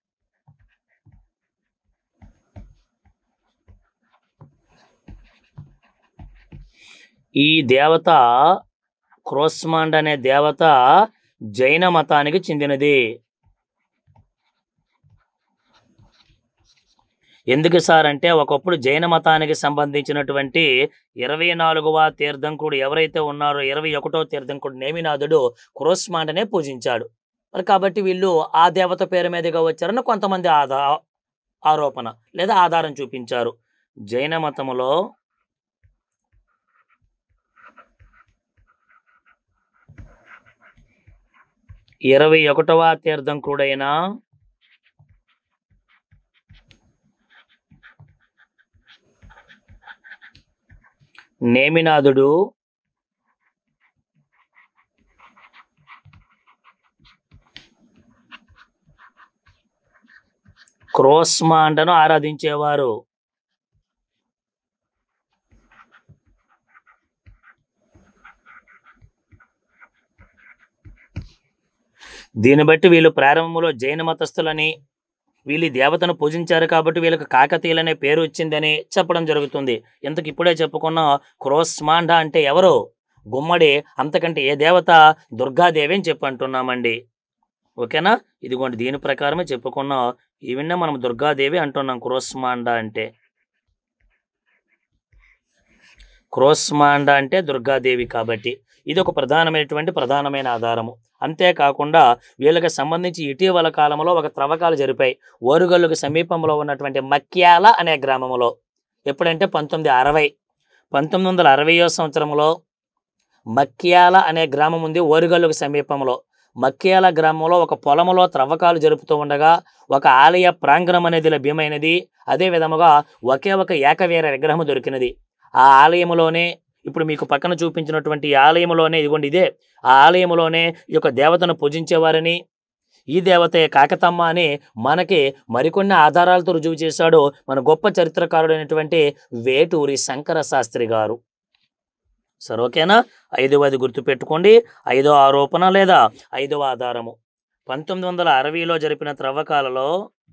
ఈ దేవత క్రోస్మాండ్ అనే దేవత జైన మతానికి చెందినది ఎందుకు సార్ అంటే ఒకప్పుడు జైన మతానికి సంబంధించినటువంటి ఇరవై నాలుగవ తీర్థంకుడు ఎవరైతే ఉన్నారో ఇరవై ఒకటో తీర్థంకుడు నేమినాథుడు క్రోస్మాండనే పూజించాడు మరి కాబట్టి వీళ్ళు ఆ దేవత పేరు మీదుగా వచ్చారని కొంతమంది ఆదా ఆరోపణ లేదా ఆధారం చూపించారు జైన మతములో ఇరవై ఒకటవ తీర్థంకుడైన నేమినాథుడు క్రోస్మాండను ఆరాధించేవారు దీన్ని బట్టి వీళ్ళు ప్రారంభంలో జైన మతస్థులని వీళ్ళు ఈ దేవతను పూజించారు కాబట్టి వీళ్ళకి కాకతీయులనే పేరు వచ్చిందని చెప్పడం జరుగుతుంది ఇంతకు ఇప్పుడే చెప్పుకున్న క్రోస్మాండ అంటే ఎవరు గుమ్మడి అంతకంటే ఏ దేవత దుర్గాదేవి అని చెప్పి అంటున్నామండి ఓకేనా ఇదిగోండి దీని ప్రకారమే చెప్పుకున్నాం ఈవిన్నే మనం దుర్గాదేవి అంటున్నాం క్రోస్మాండ అంటే క్రోస్మాండ అంటే దుర్గాదేవి కాబట్టి ఇది ఒక ప్రధానమైనటువంటి ప్రధానమైన ఆధారము అంతేకాకుండా వీళ్ళకి సంబంధించి ఇటీవల కాలంలో ఒక త్రవ్వకాలు జరిపాయి ఓరుగల్లుకు సమీపంలో ఉన్నటువంటి మక్యాల అనే గ్రామంలో ఎప్పుడంటే పంతొమ్మిది అరవై పంతొమ్మిది వందల అరవయో సంవత్సరంలో మక్యాల అనే గ్రామం ఉంది ఓరుగల్లుకు సమీపంలో మక్యాల గ్రామంలో ఒక పొలములో త్రవ్వకాలు జరుపుతూ ఉండగా ఒక ఆలయ ప్రాంగణం అనేది లభ్యమైనది అదే విధముగా ఒకే ఒక ఏకవీర విగ్రహం దొరికినది ఆ ఆలయములోనే ఇప్పుడు మీకు పక్కన చూపించినటువంటి ఈ ఆలయములోనే ఇదిగోండి ఇదే ఆ ఆలయములోనే ఈ యొక్క దేవతను పూజించేవారని ఈ దేవతే కాకతమ్మ అని మనకి మరికొన్ని ఆధారాలతో రుజువు చేశాడు మన గొప్ప చరిత్రకారుడైనటువంటి వేటూరి శంకర శాస్త్రి గారు సరే ఓకేనా ఐదవది గుర్తుపెట్టుకోండి ఐదో ఆరోపణ లేదా ఐదవ ఆధారము పంతొమ్మిది వందల అరవైలో జరిపిన త్రవ్వకాలలో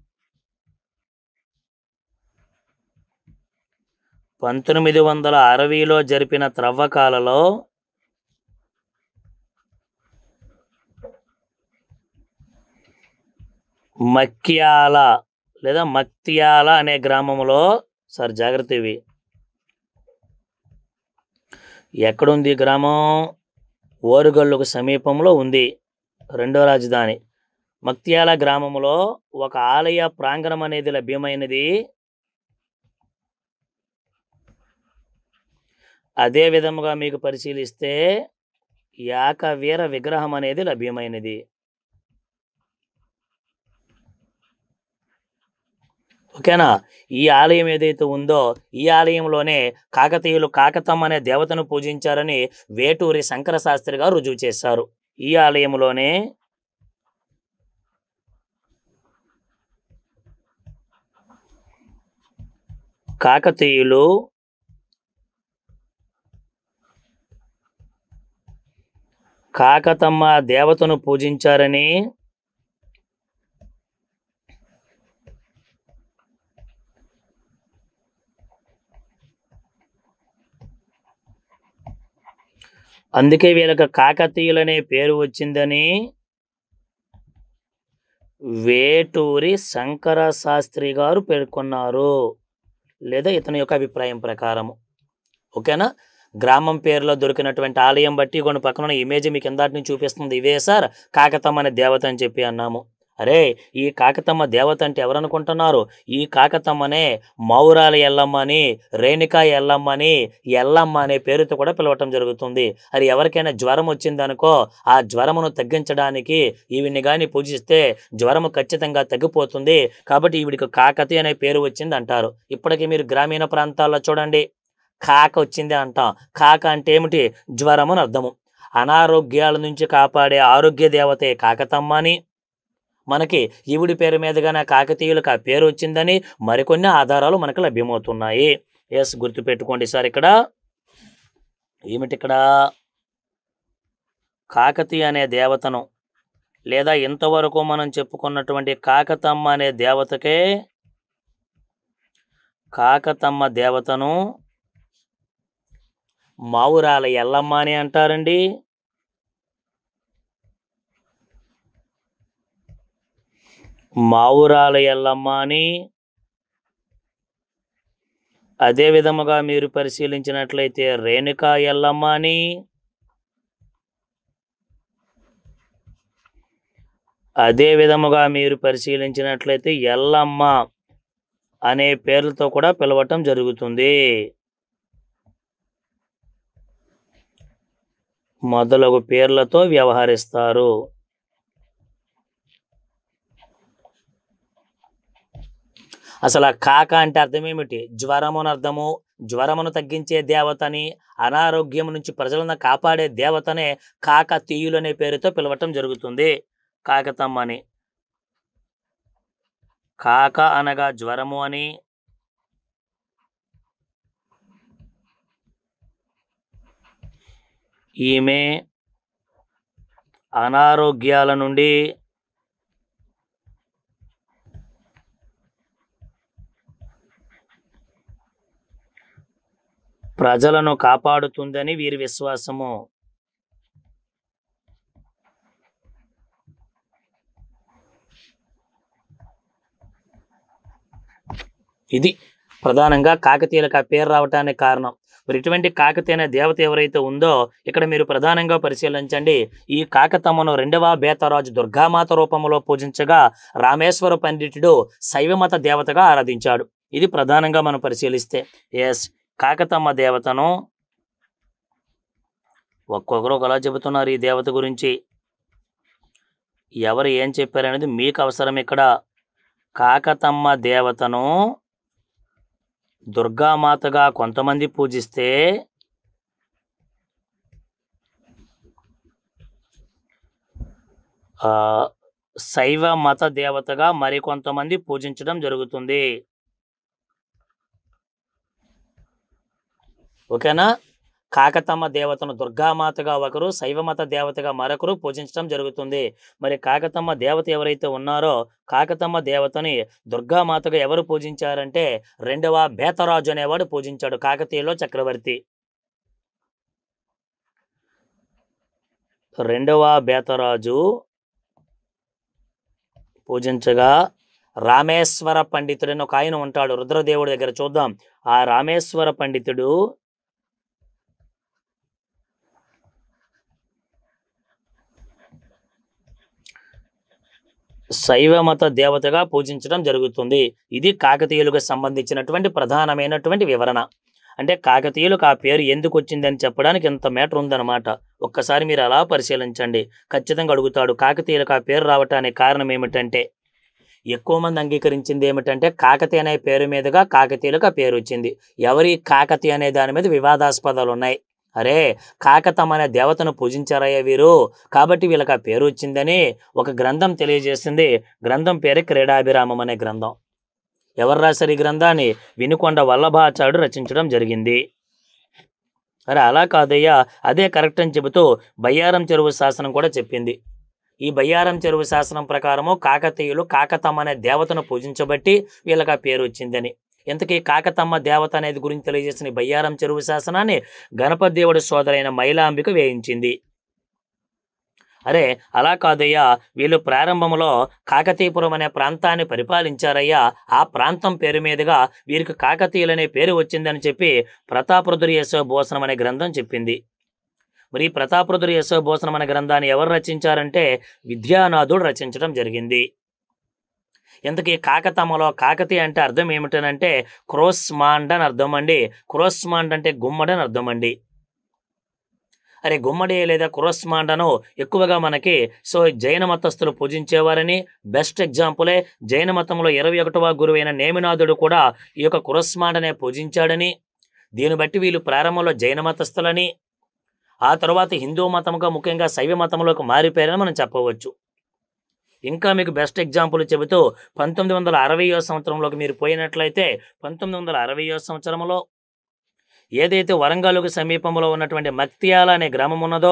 పంతొమ్మిది వందల అరవైలో జరిపిన త్రవ్వకాలలో మక్యాల లేదా మక్తియాల అనే గ్రామంలో సార్ జాగ్రత్త ఇవి ఎక్కడుంది ఈ గ్రామం ఓరుగల్లుకు సమీపంలో ఉంది రెండో రాజధాని మక్తియాల గ్రామంలో ఒక ఆలయ ప్రాంగణం అనేది లభ్యమైనది అదే విధముగా మీకు పరిశీలిస్తే యాకవీర విగ్రహం అనేది లభ్యమైనది ఓకేనా ఈ ఆలయం ఏదైతే ఉందో ఈ ఆలయంలోనే కాకతీయులు కాకతమ్మ అనే దేవతను పూజించారని వేటూరి శంకర శాస్త్రి గారు రుజువు చేశారు ఈ ఆలయంలోనే కాకతీయులు కాకతమ్మ దేవతను పూజించారని అందుకే వీళ్ళకి కాకతీయులనే పేరు వచ్చిందని వేటూరి శంకర శాస్త్రి గారు పేర్కొన్నారు లేదా ఇతని యొక్క అభిప్రాయం ప్రకారము ఓకేనా గ్రామం పేరులో దొరికినటువంటి ఆలయం బట్టి కొన్ని పక్కన ఉన్న ఇమేజ్ మీకు కిందటి నుంచి చూపిస్తుంది ఇవే సార్ కాకతమ్మ అనే దేవత అని చెప్పి అన్నాము అరే ఈ కాకతమ్మ దేవత అంటే ఎవరనుకుంటున్నారు ఈ కాకతమ్మనే మౌరాల ఎల్లమ్మ అని రేణుకా ఎల్లమ్మ అని ఎల్లమ్మ అనే పేరుతో కూడా పిలవటం జరుగుతుంది అది ఎవరికైనా జ్వరం వచ్చిందనుకో ఆ జ్వరమును తగ్గించడానికి ఈవిని కానీ పూజిస్తే జ్వరము ఖచ్చితంగా తగ్గిపోతుంది కాబట్టి ఈవిడికి కాకతి అనే పేరు వచ్చింది అంటారు ఇప్పటికీ మీరు గ్రామీణ ప్రాంతాల్లో చూడండి కాక వచ్చింది అంటాం కాక అంటే ఏమిటి జ్వరం అని అర్థము అనారోగ్యాల నుంచి కాపాడే ఆరోగ్య దేవతే కాకతమ్మ అని మనకి ఈవిడి పేరు మీదుగానే కాకతీయులకు ఆ పేరు వచ్చిందని మరికొన్ని ఆధారాలు మనకు లభ్యమవుతున్నాయి ఎస్ గుర్తుపెట్టుకోండి సార్ ఇక్కడ ఏమిటి ఇక్కడ కాకతీయ అనే దేవతను లేదా ఇంతవరకు మనం చెప్పుకున్నటువంటి కాకతమ్మ అనే దేవతకే కాకతమ్మ దేవతను మావురాల ఎల్లమ్మ అని అంటారండి మావురాల ఎల్లమ్మ అని అదే విధముగా మీరు పరిశీలించినట్లయితే రేణుకా ఎల్లమ్మ అని అదే విధముగా మీరు పరిశీలించినట్లయితే ఎల్లమ్మ అనే పేర్లతో కూడా పిలవటం జరుగుతుంది మొదలగు పేర్లతో వ్యవహరిస్తారు అసలు ఆ కాక అంటే అర్థం ఏమిటి జ్వరము అని అర్థము జ్వరమును తగ్గించే దేవతని అనారోగ్యం నుంచి ప్రజలను కాపాడే దేవతనే కాక తీయులు అనే పేరుతో పిలవటం జరుగుతుంది కాకతమ్మ అని కాక అనగా జ్వరము అని ఈమె అనారోగ్యాల నుండి ప్రజలను కాపాడుతుందని వీరి విశ్వాసము ఇది ప్రధానంగా కాకతీయులకు ఆ పేరు రావటానికి కారణం మరి ఇటువంటి కాకతీయ అనే దేవత ఎవరైతే ఉందో ఇక్కడ మీరు ప్రధానంగా పరిశీలించండి ఈ కాకతమ్మను రెండవ బేతరాజు దుర్గామాత రూపంలో పూజించగా రామేశ్వర పండితుడు శైవమత దేవతగా ఆరాధించాడు ఇది ప్రధానంగా మనం పరిశీలిస్తే ఎస్ కాకతమ్మ దేవతను ఒక్కొక్కరు ఒకలా చెబుతున్నారు ఈ దేవత గురించి ఎవరు ఏం చెప్పారనేది మీకు అవసరం ఇక్కడ కాకతమ్మ దేవతను దుర్గామాతగా కొంతమంది పూజిస్తే ఆ, శైవ మత దేవతగా మరికొంతమంది పూజించడం జరుగుతుంది ఓకేనా కాకతమ్మ దేవతను దుర్గామాతగా ఒకరు శైవమత దేవతగా మరొకరు పూజించడం జరుగుతుంది మరి కాకతమ్మ దేవత ఎవరైతే ఉన్నారో కాకతమ్మ దేవతని దుర్గామాతగా ఎవరు పూజించారంటే రెండవ బేతరాజు అనేవాడు పూజించాడు కాకతీయలో చక్రవర్తి రెండవ బేతరాజు పూజించగా రామేశ్వర పండితుడు అని ఒక ఆయన ఉంటాడు రుద్రదేవుడి దగ్గర చూద్దాం ఆ రామేశ్వర పండితుడు శైవమత దేవతగా పూజించడం జరుగుతుంది ఇది కాకతీయులకు సంబంధించినటువంటి ప్రధానమైనటువంటి వివరణ అంటే కాకతీయులకు ఆ పేరు ఎందుకు వచ్చిందని చెప్పడానికి ఇంత మేటర్ ఉందన్నమాట ఒక్కసారి మీరు అలా పరిశీలించండి ఖచ్చితంగా అడుగుతాడు కాకతీయులకు ఆ పేరు రావటానికి కారణం ఏమిటంటే ఎక్కువ మంది అంగీకరించింది ఏమిటంటే కాకతీయ అనే పేరు మీదుగా కాకతీయులకు ఆ పేరు వచ్చింది ఎవరి కాకతీయ అనే దాని మీద వివాదాస్పదాలు ఉన్నాయి అరే కాకతమ్మ అనే దేవతను పూజించారయ్యా వీరు కాబట్టి వీళ్ళకి ఆ పేరు వచ్చిందని ఒక గ్రంథం తెలియజేస్తుంది గ్రంథం పేరే క్రీడాభిరామం అనే గ్రంథం ఎవరు రాశారు ఈ గ్రంథాన్ని వినుకొండ వల్లభాచార్యుడు రచించడం జరిగింది అరే అలా కాదయ్యా అదే కరెక్ట్ అని చెబుతూ బయ్యారం చెరువు శాసనం కూడా చెప్పింది ఈ బయ్యారం చెరువు శాసనం ప్రకారము కాకతీయులు కాకతమ్మ అనే దేవతను పూజించబట్టి వీళ్ళకి ఆ పేరు వచ్చిందని ఇంతకీ కాకతమ్మ దేవత అనేది గురించి తెలియజేసిన ఈ బయ్యారం చెరువు శాసనాన్ని గణపతి దేవుడి సోదరైన మైలాంబిక వేయించింది అరే అలా కాదయ్యా వీళ్ళు ప్రారంభంలో కాకతీపురం అనే ప్రాంతాన్ని పరిపాలించారయ్యా ఆ ప్రాంతం పేరు మీదుగా వీరికి కాకతీయులనే పేరు వచ్చిందని చెప్పి ప్రతాపరుద్రి యశో భూషణం అనే గ్రంథం చెప్పింది మరి ఈ ప్రతాపరుద్రి యశో భూషణం అనే గ్రంథాన్ని ఎవరు రచించారంటే విద్యానాథుడు రచించడం జరిగింది ఇంతకీ కాకతమ్మలో కాకతి అంటే అర్థం ఏమిటనంటే క్రోస్మాండ్ అని అర్థం అండి క్రోస్మాండ్ అంటే గుమ్మడి అని అర్థం అండి అరే గుమ్మడి లేదా క్రోస్మాండను ఎక్కువగా మనకి సో జైన మతస్థులు పూజించేవారని బెస్ట్ ఎగ్జాంపులే జైన మతంలో ఇరవై ఒకటవ గురువైన నేమినాథుడు కూడా ఈ యొక్క కురస్మాండనే పూజించాడని దీన్ని బట్టి వీళ్ళు ప్రారంభంలో జైన మతస్థులని ఆ తర్వాత హిందూ మతముగా ముఖ్యంగా శైవ మతంలోకి మారిపోయారని మనం చెప్పవచ్చు ఇంకా మీకు బెస్ట్ ఎగ్జాంపుల్ చెబుతూ పంతొమ్మిది వందల అరవయో సంవత్సరంలోకి మీరు పోయినట్లయితే పంతొమ్మిది వందల అరవయో సంవత్సరంలో ఏదైతే వరంగల్కు సమీపంలో ఉన్నటువంటి మక్తియాల అనే గ్రామం ఉన్నదో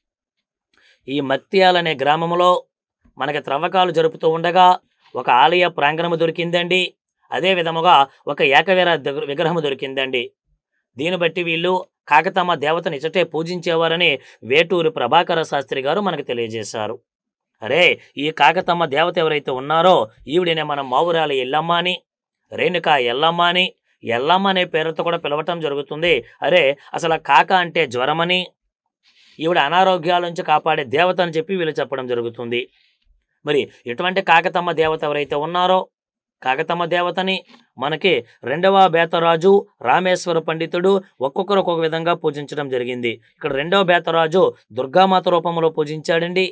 ఈ మక్తియాల అనే గ్రామంలో మనకి త్రవ్వకాలు జరుపుతూ ఉండగా ఒక ఆలయ ప్రాంగణము దొరికిందండి అదే విధముగా ఒక ఏకవీర దగ- విగ్రహము దొరికిందండి దీన్ని బట్టి వీళ్ళు కాకతమ్మ దేవతని ఇచటే పూజించేవారని వేటూరి ప్రభాకర శాస్త్రి గారు మనకు తెలియజేశారు అరే ఈ కాకతమ్మ దేవత ఎవరైతే ఉన్నారో ఈవిడనే మనం మావురాలి ఎల్లమ్మ అని రేణుక ఎల్లమ్మ అని ఎల్లమ్మ అనే పేరుతో కూడా పిలవటం జరుగుతుంది అరే అసలు ఆ కాక అంటే జ్వరమని ఈవిడ అనారోగ్యాల నుంచి కాపాడే దేవత అని చెప్పి వీళ్ళు చెప్పడం జరుగుతుంది మరి ఎటువంటి కాకతమ్మ దేవత ఎవరైతే ఉన్నారో కాకతమ్మ దేవతని మనకి రెండవ బేతరాజు రామేశ్వర పండితుడు ఒక్కొక్కరు ఒక్కొక్క విధంగా పూజించడం జరిగింది ఇక్కడ రెండవ బేతరాజు దుర్గామాత రూపంలో పూజించాడండి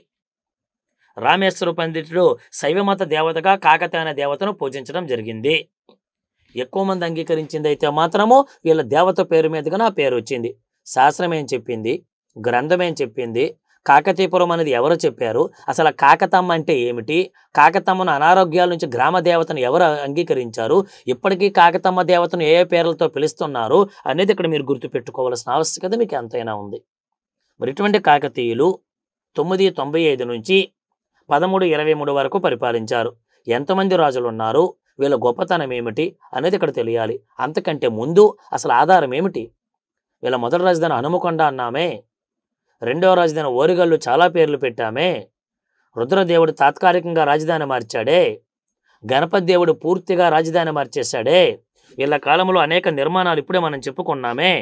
రామేశ్వర పండితుడు శైవమత దేవతగా కాకత అనే దేవతను పూజించడం జరిగింది ఎక్కువ మంది అంగీకరించింది అయితే మాత్రము వీళ్ళ దేవత పేరు మీదుగా నా పేరు వచ్చింది శాస్త్రం ఏం చెప్పింది గ్రంథం ఏం చెప్పింది కాకతీపురం అనేది ఎవరు చెప్పారు అసలు ఆ కాకతమ్మ అంటే ఏమిటి కాకతమ్మను అనారోగ్యాల నుంచి గ్రామ దేవతను ఎవరు అంగీకరించారు ఇప్పటికీ కాకతమ్మ దేవతను ఏ ఏ పేర్లతో పిలుస్తున్నారు అనేది ఇక్కడ మీరు గుర్తుపెట్టుకోవాల్సిన ఆవశ్యకత మీకు ఎంతైనా ఉంది మరి ఇటువంటి కాకతీయులు తొమ్మిది తొంభై ఐదు నుంచి పదమూడు ఇరవై మూడు వరకు పరిపాలించారు ఎంతమంది రాజులు ఉన్నారు వీళ్ళ గొప్పతనం ఏమిటి అనేది ఇక్కడ తెలియాలి అంతకంటే ముందు అసలు ఆధారం ఏమిటి వీళ్ళ మొదటి రాజధాని హనుమకొండ అన్నామే రెండవ రాజధాని ఓరిగల్లు చాలా పేర్లు పెట్టామే రుద్రదేవుడు తాత్కాలికంగా రాజధాని మార్చాడే గణపతి దేవుడు పూర్తిగా రాజధాని మార్చేశాడే వీళ్ళ కాలంలో అనేక నిర్మాణాలు ఇప్పుడే మనం చెప్పుకున్నామే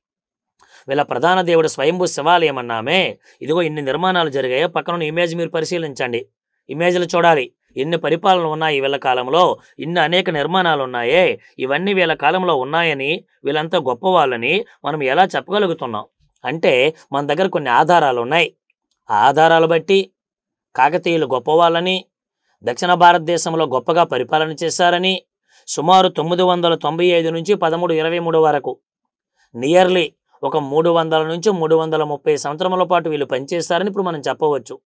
వీళ్ళ ప్రధాన దేవుడు స్వయంభూ శివాలయం అన్నామే ఇదిగో ఇన్ని నిర్మాణాలు జరిగాయో పక్కన ఉన్న ఇమేజ్ మీరు పరిశీలించండి ఇమేజ్లు చూడాలి ఎన్ని పరిపాలనలు ఉన్నాయి వీళ్ళ కాలంలో ఇన్ని అనేక నిర్మాణాలు ఉన్నాయే ఇవన్నీ వీళ్ళ కాలంలో ఉన్నాయని వీళ్ళంతా గొప్పవాళ్ళని మనం ఎలా చెప్పగలుగుతున్నాం అంటే మన దగ్గర కొన్ని ఆధారాలు ఉన్నాయి ఆ ఆధారాలు బట్టి కాకతీయులు గొప్పవాళ్ళని దక్షిణ భారతదేశంలో గొప్పగా పరిపాలన చేశారని సుమారు తొమ్మిది వందల తొంభై ఐదు నుంచి పదమూడు ఇరవై మూడు వరకు నియర్లీ ఒక మూడు వందల నుంచి మూడు వందల ముప్పై సంవత్సరముల పాటు వీళ్ళు పనిచేస్తారని ఇప్పుడు మనం చెప్పవచ్చు